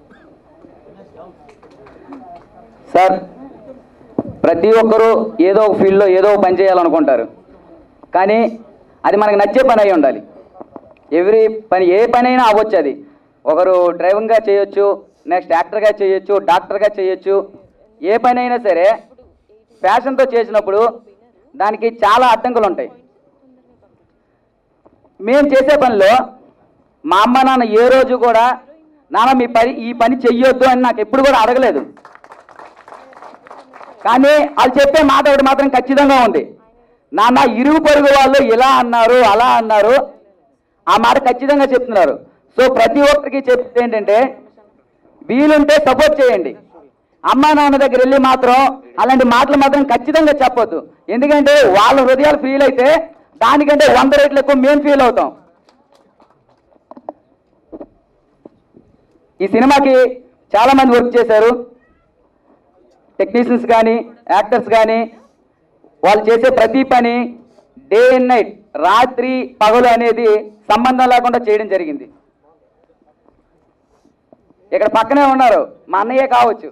సార్ ప్రతి ఒక్కరూ ఏదో ఒక ఫీల్డ్లో ఏదో ఒక పని చేయాలనుకుంటారు కానీ అది మనకు నచ్చే పని అయి ఉండాలి ఎవ్రీ పని ఏ పని అయినా అవ్వచ్చు అది ఒకరు డ్రైవింగ్గా చేయొచ్చు నెక్స్ట్ యాక్టర్గా చేయొచ్చు డాక్టర్గా చేయొచ్చు ఏ పని అయినా సరే ఫ్యాషన్తో చేసినప్పుడు దానికి చాలా అడ్డంకులు ఉంటాయి మేము చేసే పనిలో మా అమ్మ నాన్న ఏ రోజు కూడా నాన్న మీ పని ఈ పని చెయ్యొద్దు అని నాకు ఎప్పుడు కూడా అడగలేదు కానీ వాళ్ళు చెప్పే మాట ఒకటి మాత్రం ఖచ్చితంగా ఉంది నాన్న ఇరుగు పొరుగు వాళ్ళు ఇలా అన్నారు అలా అన్నారు ఆ మాట ఖచ్చితంగా చెప్తున్నారు సో ప్రతి ఒక్కరికి చెప్పేది ఏంటంటే వీలుంటే సపోర్ట్ చేయండి అమ్మా నాన్న దగ్గర వెళ్ళి మాత్రం అలాంటి మాటలు మాత్రం ఖచ్చితంగా చెప్పొద్దు ఎందుకంటే వాళ్ళ హృదయాలు ఫీల్ అయితే దానికంటే వంద రేట్లు ఎక్కువ మేము ఫీల్ అవుతాం ఈ సినిమాకి చాలామంది వర్క్ చేశారు టెక్నీషియన్స్ కానీ యాక్టర్స్ కానీ వాళ్ళు చేసే ప్రతి పని డే అండ్ నైట్ రాత్రి పగలు అనేది సంబంధం లేకుండా చేయడం జరిగింది ఇక్కడ పక్కనే ఉన్నారు మా అన్నయ్య కావచ్చు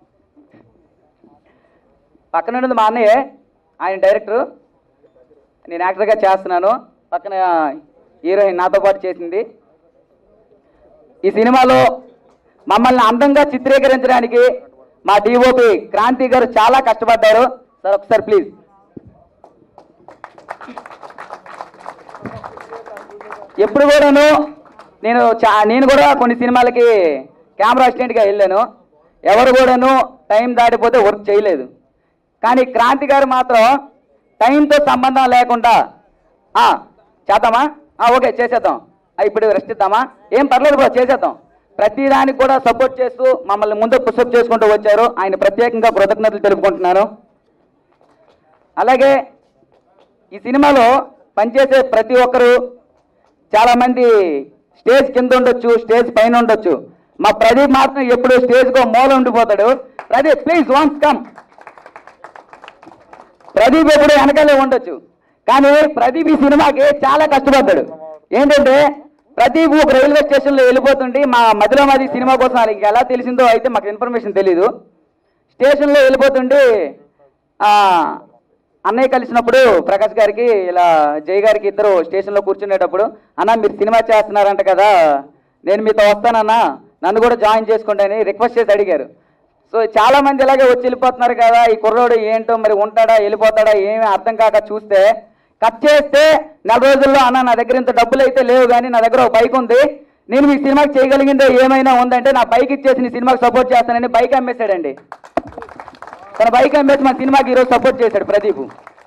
పక్కన ఉన్నది మా అన్నయ్య ఆయన డైరెక్టర్ నేను యాక్టర్గా చేస్తున్నాను పక్కన హీరోయిన్ నాతో పాటు చేసింది ఈ సినిమాలో మమ్మల్ని అందంగా చిత్రీకరించడానికి మా డిఓపి క్రాంతి గారు చాలా కష్టపడ్డారు సార్ ఒకసారి ప్లీజ్ ఎప్పుడు కూడాను నేను చా నేను కూడా కొన్ని సినిమాలకి కెమెరా అసిస్టెంట్గా వెళ్ళాను ఎవరు కూడాను టైం దాటిపోతే వర్క్ చేయలేదు కానీ క్రాంతి గారు మాత్రం టైంతో సంబంధం లేకుండా "ఆ, చేద్దామా "ఆ, ఓకే చేసేద్దాం "ఆ, ఇప్పుడు రెస్ట్ ఇద్దామా ఏం పర్లేదు బ్రో చేసేద్దాం ప్రతిదానికి కూడా సపోర్ట్ చేస్తూ మమ్మల్ని ముందు పుషప్ చేసుకుంటూ వచ్చారు ఆయన ప్రత్యేకంగా కృతజ్ఞతలు తెలుపుకుంటున్నాను అలాగే ఈ సినిమాలో పనిచేసే ప్రతి ఒక్కరు చాలామంది స్టేజ్ కింద ఉండొచ్చు స్టేజ్ పైన ఉండొచ్చు మా ప్రదీప్ మాత్రం ఎప్పుడు స్టేజ్కో మూల ఉండిపోతాడు Pradeep please once come Pradeep ఎప్పుడు వెనకాలే ఉండొచ్చు కానీ ప్రదీప్ ఈ సినిమాకి చాలా కష్టపడ్డాడు ఏంటంటే ప్రదీప్ ఒక రైల్వే స్టేషన్లో వెళ్ళిపోతుంటే మా మధ్యలో మాది సినిమా కోసం వాళ్ళకి ఎలా తెలిసిందో అయితే మాకు ఇన్ఫర్మేషన్ తెలీదు స్టేషన్లో వెళ్ళిపోతుంటే ఆ, అన్నయ్య కలిసినప్పుడు ప్రకాష్ గారికి ఇలా జై గారికి ఇద్దరు స్టేషన్లో కూర్చునేటప్పుడు అన్న మీరు సినిమా చేస్తున్నారంట కదా నేను మీతో వస్తానన్నా నన్ను కూడా జాయిన్ చేసుకోండి అని రిక్వెస్ట్ చేసి అడిగారు సో చాలా మంది ఇలాగే వచ్చి వెళ్ళిపోతున్నారు కదా ఈ కుర్రోడు ఏంటో మరి ఉంటాడా వెళ్ళిపోతాడా ఏమీ అర్థం కాక చూస్తే కట్ చేస్తే నెల రోజుల్లో అన్న నా దగ్గర ఇంత డబ్బులు అయితే లేవు కానీ నా దగ్గర ఒక బైక్ ఉంది నేను మీ సినిమాకి చేయగలిగిందో ఏమైనా ఉందంటే నా బైక్ ఇచ్చేసి నీ సినిమాకి సపోర్ట్ చేస్తానని బైక్ అమ్మేశాడండి తన బైక్ అమ్మేసి మన సినిమాకి ఈరోజు సపోర్ట్ చేశాడు ప్రదీప్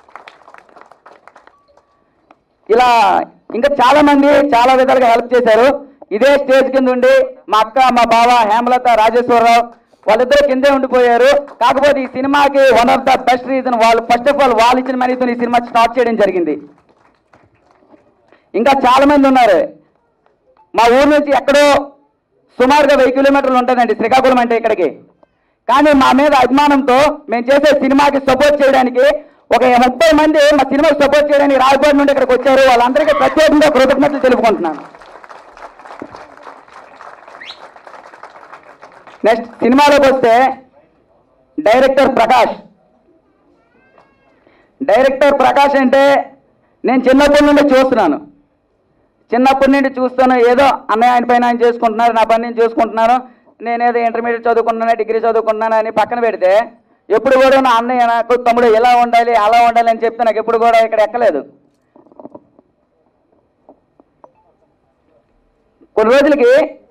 ఇలా ఇంకా చాలా మంది చాలా విధాలుగా హెల్ప్ చేశారు ఇదే స్టేజ్ కింద ఉండి మా అక్క మా బావ హేమలత రాజేశ్వరరావు వాళ్ళిద్దరూ కిందే ఉండిపోయారు కాకపోతే ఈ సినిమాకి one of the best reason వాళ్ళు ఫస్ట్ ఆఫ్ ఆల్ వాళ్ళు ఇచ్చిన మనీతో ఈ సినిమా స్టార్ట్ చేయడం జరిగింది ఇంకా చాలా మంది ఉన్నారు మా ఊరు నుంచి ఎక్కడో సుమారుగా వెయ్యి కిలోమీటర్లు ఉంటుందండి శ్రీకాకుళం అంటే ఇక్కడికి కానీ మా మీద అభిమానంతో మేము చేసే సినిమాకి సపోర్ట్ చేయడానికి ఒక ముప్పై మంది మా సినిమాకి సపోర్ట్ చేయడానికి రాజపాటి నుండి ఇక్కడికి వచ్చారు వాళ్ళందరికీ ప్రత్యేకంగా కృతజ్ఞతలు తెలుపుకుంటున్నాను నెక్స్ట్ సినిమాలోకి వస్తే డైరెక్టర్ ప్రకాష్ డైరెక్టర్ ప్రకాష్ అంటే నేను చిన్నప్పటి నుండి చూస్తున్నాను చిన్నప్పటి నుండి చూస్తాను ఏదో అన్నయ్య ఆయన పైన ఆయన చేసుకుంటున్నారు నా పని నేను చూసుకుంటున్నాను నేనేదో ఇంటర్మీడియట్ చదువుకుంటున్నాను డిగ్రీ చదువుకుంటున్నాను అని పక్కన పెడితే ఎప్పుడు కూడా నా అన్నయ్య నాకు తమ్ముడు ఎలా ఉండాలి అలా ఉండాలి అని చెప్తే నాకు ఎప్పుడు కూడా ఇక్కడ ఎక్కలేదు కొన్ని రోజులకి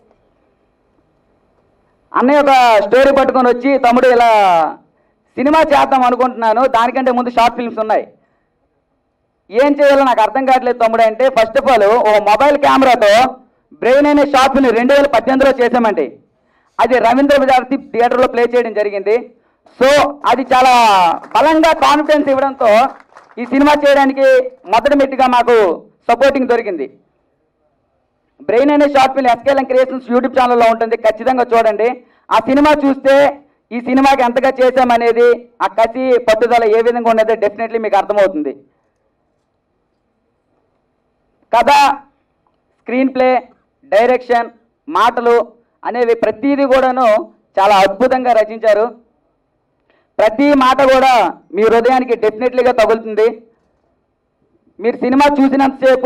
అన్నయ్య ఒక స్టోరీ పట్టుకొని వచ్చి తమ్ముడు ఇలా సినిమా చేద్దాం అనుకుంటున్నాను దానికంటే ముందు షార్ట్ ఫిల్మ్స్ ఉన్నాయి ఏం చేయాలో నాకు అర్థం కావట్లేదు తమ్ముడు అంటే ఫస్ట్ ఆఫ్ ఆల్ ఓ మొబైల్ కెమెరాతో బ్రెయిన్ అనే షార్ట్ ఫిల్మ్ రెండు వేల పద్దెనిమిదిలో చేసామండి అది రవీంద్ర విద్యార్థి థియేటర్లో ప్లే చేయడం జరిగింది సో అది చాలా బలంగా కాన్ఫిడెన్స్ ఇవ్వడంతో ఈ సినిమా చేయడానికి మొదటి మెట్టుగా మాకు సపోర్టింగ్ దొరికింది బ్రెయిన్ అనే short film SKL creations YouTube ఛానల్లో ఉంటుంది ఖచ్చితంగా చూడండి ఆ సినిమా చూస్తే ఈ సినిమాకి ఎంతగా చేశామనేది ఆ కసి పట్టుదల ఏ విధంగా ఉన్నదో డెఫినెట్లీ మీకు అర్థమవుతుంది కథ స్క్రీన్ ప్లే డైరెక్షన్ మాటలు అనేవి ప్రతిదీ కూడాను చాలా అద్భుతంగా రచించారు ప్రతి మాట కూడా మీ హృదయానికి డెఫినెట్లీగా తగులుతుంది మీరు సినిమా చూసినంతసేపు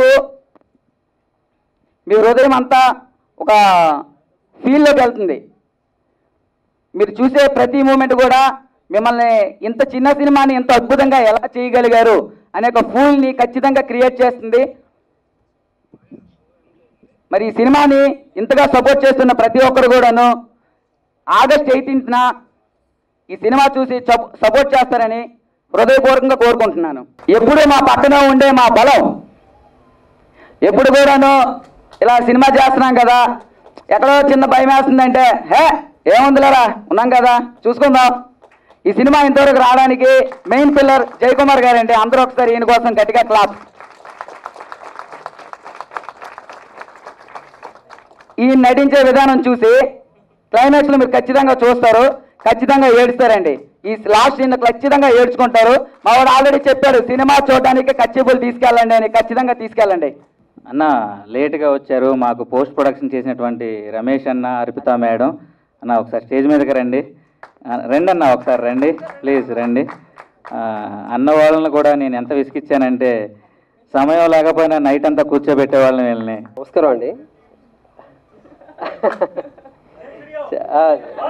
మీ హృదయం అంతా ఒక ఫీల్లోకి వెళ్తుంది మీరు చూసే ప్రతి మూమెంట్ కూడా మిమ్మల్ని ఇంత చిన్న సినిమాని ఇంత అద్భుతంగా ఎలా చేయగలిగారు అనే ఒక ఫూల్ని ఖచ్చితంగా క్రియేట్ చేస్తుంది మరి ఈ సినిమాని ఇంతగా సపోర్ట్ చేస్తున్న ప్రతి ఒక్కరు కూడాను ఆగస్ట్ ఎయిటీన్త్న ఈ సినిమా చూసి సపో- సపోర్ట్ చేస్తారని హృదయపూర్వకంగా కోరుకుంటున్నాను ఎప్పుడు మా పక్కన ఉండే మా బలం ఎప్పుడు కూడాను ఇలా సినిమా చేస్తున్నాం కదా ఎక్కడో చిన్న భయం వేస్తుందంటే హే ఏముందిలేరా ఉన్నాం కదా చూసుకుందాం ఈ సినిమా ఇంతవరకు రావడానికి మెయిన్ పిల్లర్ జయకుమార్ గారండి అందరూ ఒకసారి ఈయన కోసం గట్టిగా క్లాప్ ఈ నటించే విధానం చూసి క్లైమాక్స్లో మీరు ఖచ్చితంగా చూస్తారు ఖచ్చితంగా ఏడుస్తారండి ఈ లాస్ట్ సీన్ ఖచ్చితంగా ఏడ్చుకుంటారు మా వాడు ఆల్రెడీ చెప్పాడు సినిమా చూడడానికి కచ్చిబుల్ తీసుకెళ్ళండి అని ఖచ్చితంగా తీసుకెళ్ళండి అన్న లేట్గా వచ్చారు మాకు పోస్ట్ ప్రొడక్షన్ చేసినటువంటి రమేష్ అన్న అర్పిత మేడం అన్న ఒకసారి స్టేజ్ మీదకి రండి ఆ, రండి అన్న ఒకసారి రండి ప్లీజ్ రండి ఆ, అన్న వాళ్ళని కూడా నేను ఎంత విసిగిచ్చానంటే సమయం లేకపోయినా నైట్ అంతా కూర్చోబెట్టే వాళ్ళని వీళ్ళని నమస్కారం అండి ఆ,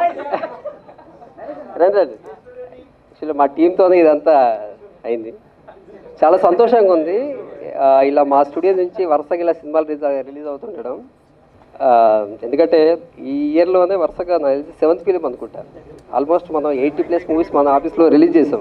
రండి రండి యాక్చువల్లీ మా టీంతో ఇదంతా అయింది చాలా సంతోషంగా ఉంది ఆ, ఇలా మా స్టూడియో నుంచి వరుసగా ఇలా సినిమాలు రిలీజ్ రిలీజ్ అవుతుండడం ఆ, ఎందుకంటే ఈ ఇయర్లోనే వరుసగా సెవెంత్ ఫిలిం అనుకుంటా ఆల్మోస్ట్ మనం ఎయిటీ ప్లస్ మూవీస్ మన ఆఫీస్లో రిలీజ్ చేసాం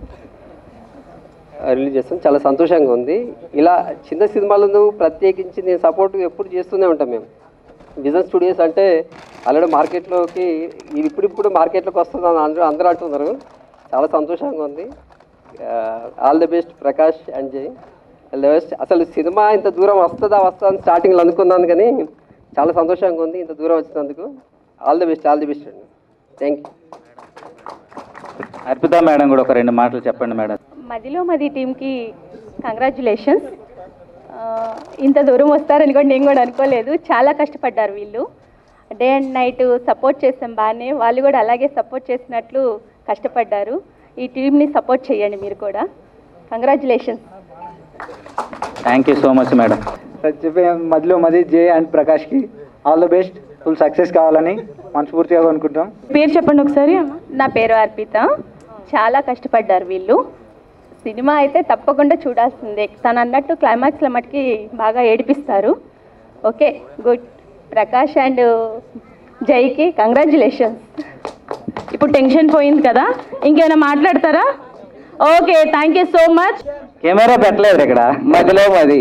రిలీజ్ చేస్తాం చాలా సంతోషంగా ఉంది ఇలా చిన్న సినిమాలను ప్రత్యేకించి నేను సపోర్ట్ ఎప్పుడు చేస్తూనే ఉంటాం మేము బిజినెస్ స్టూడియోస్ అంటే ఆల్రెడీ మార్కెట్లోకి ఇది ఇప్పుడిప్పుడు మార్కెట్లోకి వస్తుందని అందరూ అందరూ అంటున్నారు చాలా సంతోషంగా ఉంది all the best Prakash and Jai all the best అసలు సినిమా ఇంత దూరం వస్తుందా వస్తుందా అని స్టార్టింగ్లో అనుకున్నాను కానీ చాలా సంతోషంగా ఉంది ఇంత దూరం వచ్చినందుకు all the best all the best అండి థ్యాంక్ యూ అర్పిత మేడం కూడా ఒక రెండు మాటలు చెప్పండి మేడం మదిలో మది టీంకి కంగ్రాచులేషన్స్ ఇంత దూరం వస్తారని కూడా నేను కూడా అనుకోలేదు చాలా కష్టపడ్డారు వీళ్ళు డే అండ్ నైట్ సపోర్ట్ చేసాం బాగానే వాళ్ళు కూడా అలాగే సపోర్ట్ చేసినట్లు కష్టపడ్డారు ఈ టీంని సపోర్ట్ చేయండి మీరు కూడా congratulations thank you so much madam చెప్పే మధ్యలో మది జే అండ్ ప్రకాష్కి all the best full success కావాలని మనస్ఫూర్తిగా అనుకుంటాం పేరు చెప్పండి ఒకసారి నా పేరు అర్పిత చాలా కష్టపడ్డారు వీళ్ళు సినిమా అయితే తప్పకుండా చూడాల్సిందే తను అన్నట్టు క్లైమాక్స్లో మటుకి బాగా ఏడిపిస్తారు ఓకే గుడ్ ప్రకాష్ అండ్ జైకి కంగ్రాచులేషన్స్ ఇప్పుడు టెన్షన్ పోయింది కదా ఇంకేమైనా మాట్లాడతారా okay thank you so much camera పెట్టలేదు ఇక్కడ మదిలో మది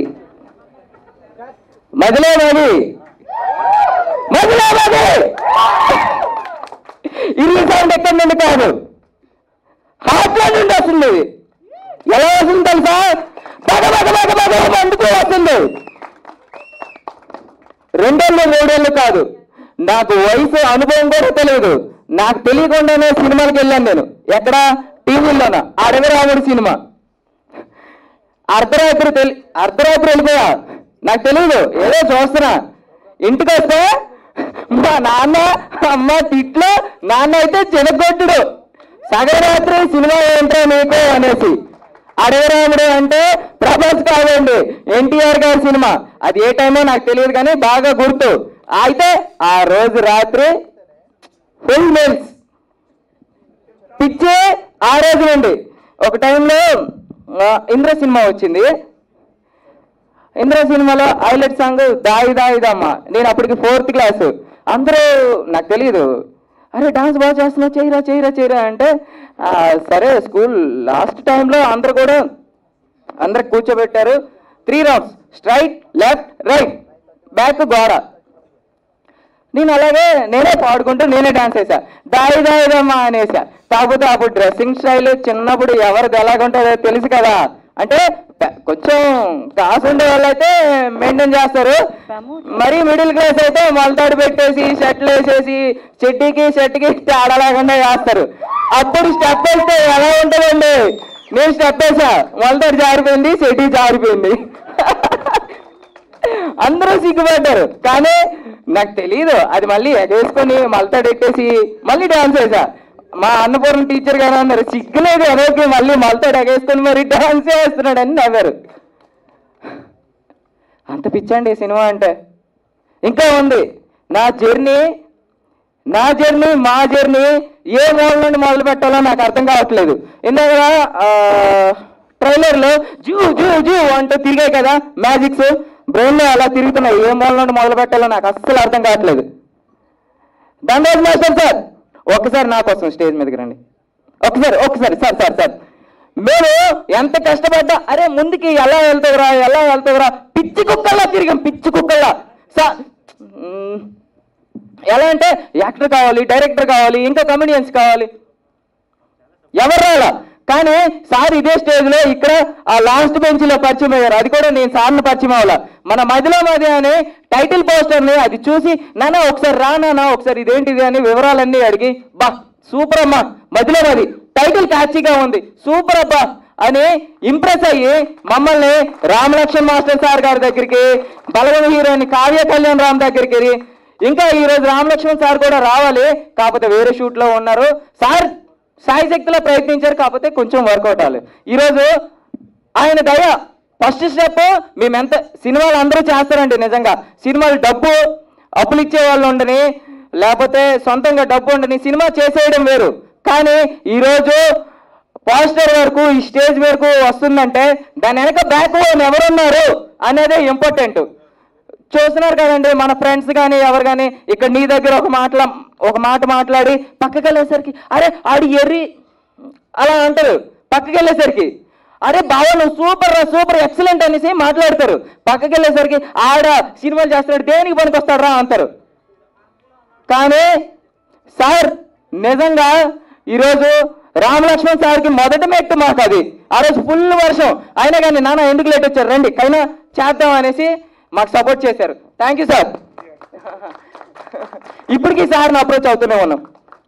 మదిలో మది మదిలో మది ఇది సౌండ్ ఎక్కడి నుండి కాదు హార్ట్లో నుండి వస్తుంది ఎలా వస్తుంది తెలుసా బగ బగ బగ బగ అందుకు వస్తుంది రెండేళ్ళు మూడేళ్ళు కాదు నాకు వయసు అనుభవం కూడా తెలియదు నాకు తెలియకుండానే సినిమాకి వెళ్ళాను నేను ఎక్కడ టీవీలోన అడవిరాముడు సినిమా అర్ధరాత్రి తెలి అర్ధరాత్రి వెళ్ళిపోయా నాకు తెలియదు ఏదో చూస్తున్నా ఇంటికి వస్తే మా నాన్న అమ్మ తిట్లు నాన్న అయితే చినగొట్టుడు సగరాత్రి సినిమా ఏంటో నీకు అనేసి అడవిరాముడు అంటే ప్రభాస్ కాదండి ఎన్టీఆర్ గారి సినిమా అది ఏ టైమో నాకు తెలియదు కానీ బాగా గుర్తు అయితే ఆ రోజు రాత్రి ఫుల్ మీల్స్ పిచ్చే ఆ రోజు నుండి ఒక టైంలో ఆ, ఇంద్ర సినిమా వచ్చింది ఇంద్ర సినిమాలో హైలైట్ సాంగ్ దాయి దాయిదమ్మ నేను అప్పటికి ఫోర్త్ క్లాస్ అందరూ నాకు తెలియదు అరే డాన్స్ బాగా చేస్తున్నావు చేయరా చేయరా చేయరా అంటే "ఆ, సరే స్కూల్ లాస్ట్ టైంలో అందరు కూడా అందరు కూర్చోబెట్టారు three rounds straight left right back గోడ నేను అలాగే నేనే పాడుకుంటూ నేనే డాన్స్ చేశా దాయి దాయిదమ్మా అనేసా కాకపోతే అప్పుడు డ్రెస్సింగ్ స్టైల్ చిన్నప్పుడు ఎవరిది ఎలాగుంటుందో తెలుసు కదా అంటే పె- కొంచెం కాసు ఉండే వాళ్ళైతే మెయింటైన్ చేస్తారు మరీ మిడిల్ క్లాస్ అయితే మొలతాడు పెట్టేసి షర్ట్లు వేసేసి చెట్టికి షర్ట్కి తేడా లేకుండా వేస్తారు అప్పుడు స్టెప్ వేస్తే ఎలా ఉంటుందండి నేను స్టెప్ వేసా మొలతాడు జారిపోయింది చెట్టి జారిపోయింది అందరూ సిగ్గుపడ్డారు కానీ నాకు తెలియదు అది మళ్ళీ ఎగేసుకొని మలతాడెట్టేసి మళ్ళీ డాన్స్ వేసా మా అన్నపూర్ణ టీచర్ గారు అన్నారు సిగ్గులేదు ఎగేకి మళ్ళీ మలతాడు ఎగేసుకొని మరి డాన్స్ చేస్తున్నాడు అని నవ్వారు అంత పిచ్చండి ఈ సినిమా అంటే ఇంకా ఉంది నా జర్నీ నా జర్నీ మా జర్నీ ఏ మూల నుండి మొదలు పెట్టాలో నాకు అర్థం కావట్లేదు ఇందాక ట్రైలర్లో జూ జూ జూ అంటూ తిరిగాయి కదా మ్యాజిక్స్ బ్రెయిన్లో అలా తిరుగుతున్నాయి ఏ మూల నుండి మొదలు పెట్టాలో నాకు అస్సలు అర్థం కావట్లేదు దండోజ్ మాస్టర్ సార్ ఒక్కసారి నా కోసం స్టేజ్ మీదకి రండి ఒకసారి ఒకసారి సార్ సార్ సార్ మేము ఎంత కష్టపడ్డా అరే ముందుకి ఎలా వెళ్తావురా ఎలా వెళ్తావురా పిచ్చి కుక్కల్లా తిరిగాం పిచ్చి కుక్కల్లా సార్ మ్మ్. ఎలా అంటే యాక్టర్ కావాలి డైరెక్టర్ కావాలి ఇంకా కమెడియన్స్ కావాలి ఎవరు రాలా కానీ సార్ ఇదే స్టేజ్ లో ఇక్కడ ఆ లాస్ట్ బెంచ్ లో పరిచయం అయ్యారు అది కూడా నేను సార్ని పరిచయం అవ్వాల మన మదిలో మది అనే టైటిల్ పోస్టర్ ని అది చూసి నాన్న ఒకసారి రా నాన్న ఒకసారి ఇదేంటిది అని వివరాలన్నీ అడిగి బా సూపర్ అమ్మా మదిలో మది టైటిల్ క్యాచీగా ఉంది సూపర్ అబ్బా అని ఇంప్రెస్ అయ్యి మమ్మల్ని రామలక్ష్మణ్ మాస్టర్ సార్ గారి దగ్గరికి బలగం హీరోయిన్ కావ్య కళ్యాణ్ రామ్ దగ్గరికి ఇంకా ఈ రోజు రామలక్ష్మణ్ సార్ కూడా రావాలి కాకపోతే వేరే షూట్ లో ఉన్నారు సార్ సాయి శక్తిలో ప్రయత్నించారు కాకపోతే కొంచెం వర్కౌట్ అవ్వాలి ఈరోజు ఆయన దయ ఫస్ట్ స్టెప్ మేము ఎంత సినిమాలు అందరూ చేస్తారండి నిజంగా సినిమాలు డబ్బు అప్పులు ఇచ్చే వాళ్ళు ఉండని లేకపోతే సొంతంగా డబ్బు ఉండని సినిమా చేసేయడం వేరు కానీ ఈరోజు పోస్టర్ వరకు ఈ స్టేజ్ వరకు వస్తుందంటే దాని వెనక బ్యాక్ ఎవరున్నారు అనేదే ఇంపార్టెంట్ చూస్తున్నారు కదండి మన ఫ్రెండ్స్ కానీ ఎవరు కానీ ఇక్కడ నీ దగ్గర ఒక మాట్లా ఒక మాట మాట్లాడి పక్కకి వెళ్ళేసరికి అరే ఆడి ఎర్రి అలా అంటారు పక్కకి వెళ్ళేసరికి అరే బావ నువ్వు సూపర్ రా సూపర్ ఎక్సలెంట్ అనేసి మాట్లాడతారు పక్కకి వెళ్ళేసరికి ఆడ సినిమాలు చేస్తాడు దేనికి పనికి రా అంటారు కానీ సార్ నిజంగా ఈరోజు రామలక్ష్మణ్ సార్కి మొదటి మెట్టు మాకు అది ఆ రోజు ఫుల్ వర్షం అయినా కానీ నాన్న ఎందుకు లేట్ వచ్చారు రండి కైనా చేద్దాం అనేసి మాకు సపోర్ట్ చేశారు థ్యాంక్ యూ సార్ ఇప్పటికీ సార్ని అప్రోచ్ అవుతూనే ఉన్నాం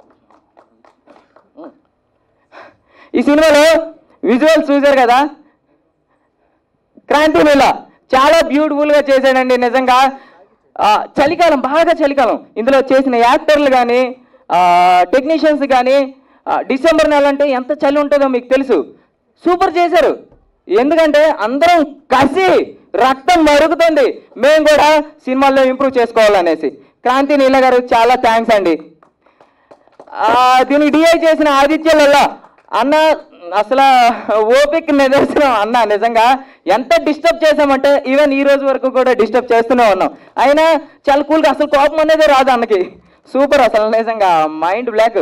ఈ సినిమాలో విజువల్స్ చూశారు కదా క్రాంతి మేళ చాలా బ్యూటిఫుల్ గా చేశాడండి నిజంగా ఆ, చలికాలం బాగా చలికాలం ఇందులో చేసిన యాక్టర్లు కానీ టెక్నీషియన్స్ కానీ డిసెంబర్ నెల అంటే ఎంత చలి ఉంటుందో మీకు తెలుసు సూపర్ చేశారు ఎందుకంటే అందరం కసి రక్తం మరుగుతుంది మేము కూడా సినిమాల్లో ఇంప్రూవ్ చేసుకోవాలనేసి క్రాంతి నీల గారు చాలా థ్యాంక్స్ అండి ఆ, దీనికి డిఐ చేసిన ఆదిత్యలలో అన్న అసలు ఓపిక నిదర్శనం అన్న నిజంగా ఎంత డిస్టర్బ్ చేసామంటే ఈవెన్ ఈ రోజు వరకు కూడా డిస్టర్బ్ చేస్తూనే ఉన్నాం అయినా చాలా కూల్గా అసలు కోపం అనేది రాదు అన్నకి సూపర్ అసలు నిజంగా mind block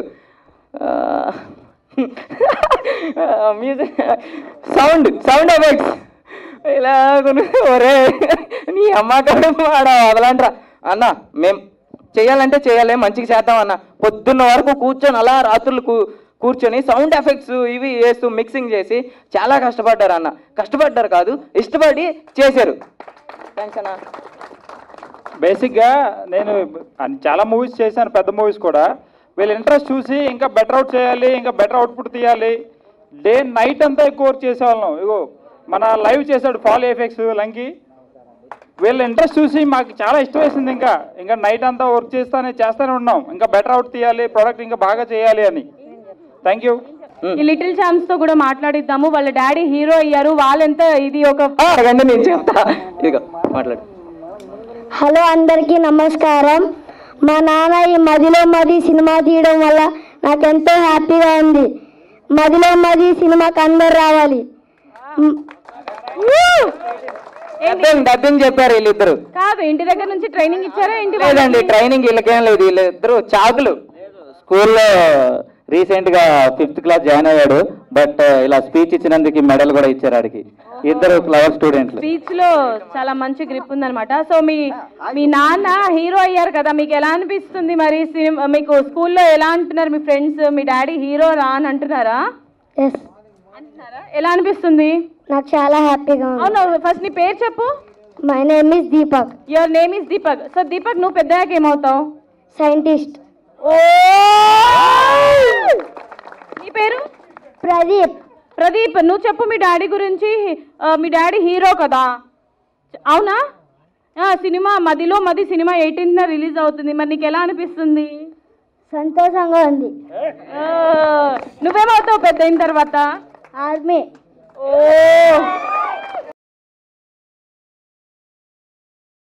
music sound sound effects ఇలా కొను- ఒరే నీ అమ్మ కడుపు ఆడ వదలంట్రా అన్న మేం చేయాలంటే చేయాలి మంచిగా చేద్దాం అన్న పొద్దున్న వరకు కూర్చొని అలా రాత్రులు కూ కూర్చొని సౌండ్ ఎఫెక్ట్స్ ఇవి వేస్తూ మిక్సింగ్ చేసి చాలా కష్టపడ్డారు అన్న కష్టపడ్డారు కాదు ఇష్టపడి చేశారు థ్యాంక్స్ అన్న బేసిక్గా నేను అన్- చాలా మూవీస్ చేశాను పెద్ద మూవీస్ కూడా వీళ్ళ ఇంట్రెస్ట్ చూసి ఇంకా బెటర్ అవుట్ చేయాలి ఇంకా బెటర్ అవుట్పుట్ తీయాలి డే నైట్ అంతా ఎక్కువ వర్క్ చేసేవాళ్ళం ఇగో మన లైవ్ చేశాడు ఫాల్ ఎఫెక్ట్స్ లంకి వీళ్ళ ఇంట్రెస్ట్ చూసి మాకు చాలా ఇష్టం వేసింది ఇంకా ఇంకా నైట్ అంతా వర్క్ చేస్తానే చేస్తానే ఉన్నాం ఇంకా బెటర్ అవుట్ తీయాలి ప్రోడక్ట్ ఇంకా బాగా చేయాలి అని థ్యాంక్ యూ ఈ లిటిల్ ఛాంప్స్ తో కూడా మాట్లాడిద్దాము వాళ్ళ డాడీ హీరో అయ్యారు వాళ్ళెంత ఇది ఒక అడగండి నేను చెప్తా ఇదిగో మాట్లాడు హలో అందరికీ నమస్కారం మా నాన్న ఈ మదిలో మది సినిమా తీయడం వల్ల నాకు ఎంతో హ్యాపీగా ఉంది మదిలో మది సినిమాకి అందరు రావాలి మ్, డబ్బింగ్ డబ్బింగ్ చెప్పారు వీళ్ళిద్దరు కాదు ఇంటి దగ్గర నుంచి ట్రైనింగ్ ఇచ్చారా ఇంటి లేదండి ట్రైనింగ్ వీళ్ళకేం లేదు వీళ్ళిద్దరు చాకులు స్కూల్లో రీసెంట్ గా ఫిఫ్త్ క్లాస్ జాయిన్ అయ్యాడు బట్ ఇలా స్పీచ్ ఇచ్చినందుకు మెడల్ కూడా ఇచ్చారు ఆడికి ఇద్దరు క్లవర్ స్టూడెంట్లు స్పీచ్ లో చాలా మంచి గ్రిప్ ఉందన్నమాట సో మీ మీ నాన్న హీరో అయ్యారు కదా మీకు ఎలా అనిపిస్తుంది మరి సినిమా మీకు స్కూల్లో ఎలా అంటున్నారు మీ ఫ్రెండ్స్ మీ డాడీ హీరో రా అని అంటున్నారా ఎస్ ఎలా అనిపిస్తుంది నాకు చాలా హ్యాపీగా ఉంది అవును ఫస్ట్ నీ పేరు చెప్పు my name is Deepak your name is Deepak so Deepak నువ్వు పెద్దయ్యాక ఏమవుతావు సైంటిస్ట్ ఓ నీ పేరు ప్రదీప్ ప్రదీప్ నువ్వు చెప్పు మీ డాడీ గురించి ఆ, మీ డాడీ హీరో కదా అవునా ఆ, సినిమా మదిలో మది సినిమా ఎయిటీన్త్ రిలీజ్ అవుతుంది మరి నీకు ఎలా అనిపిస్తుంది సంతోషంగా ఉంది ఆ, నువ్వేమవుతావు పెద్ద అయిన తర్వాత ఆర్మీ ఓ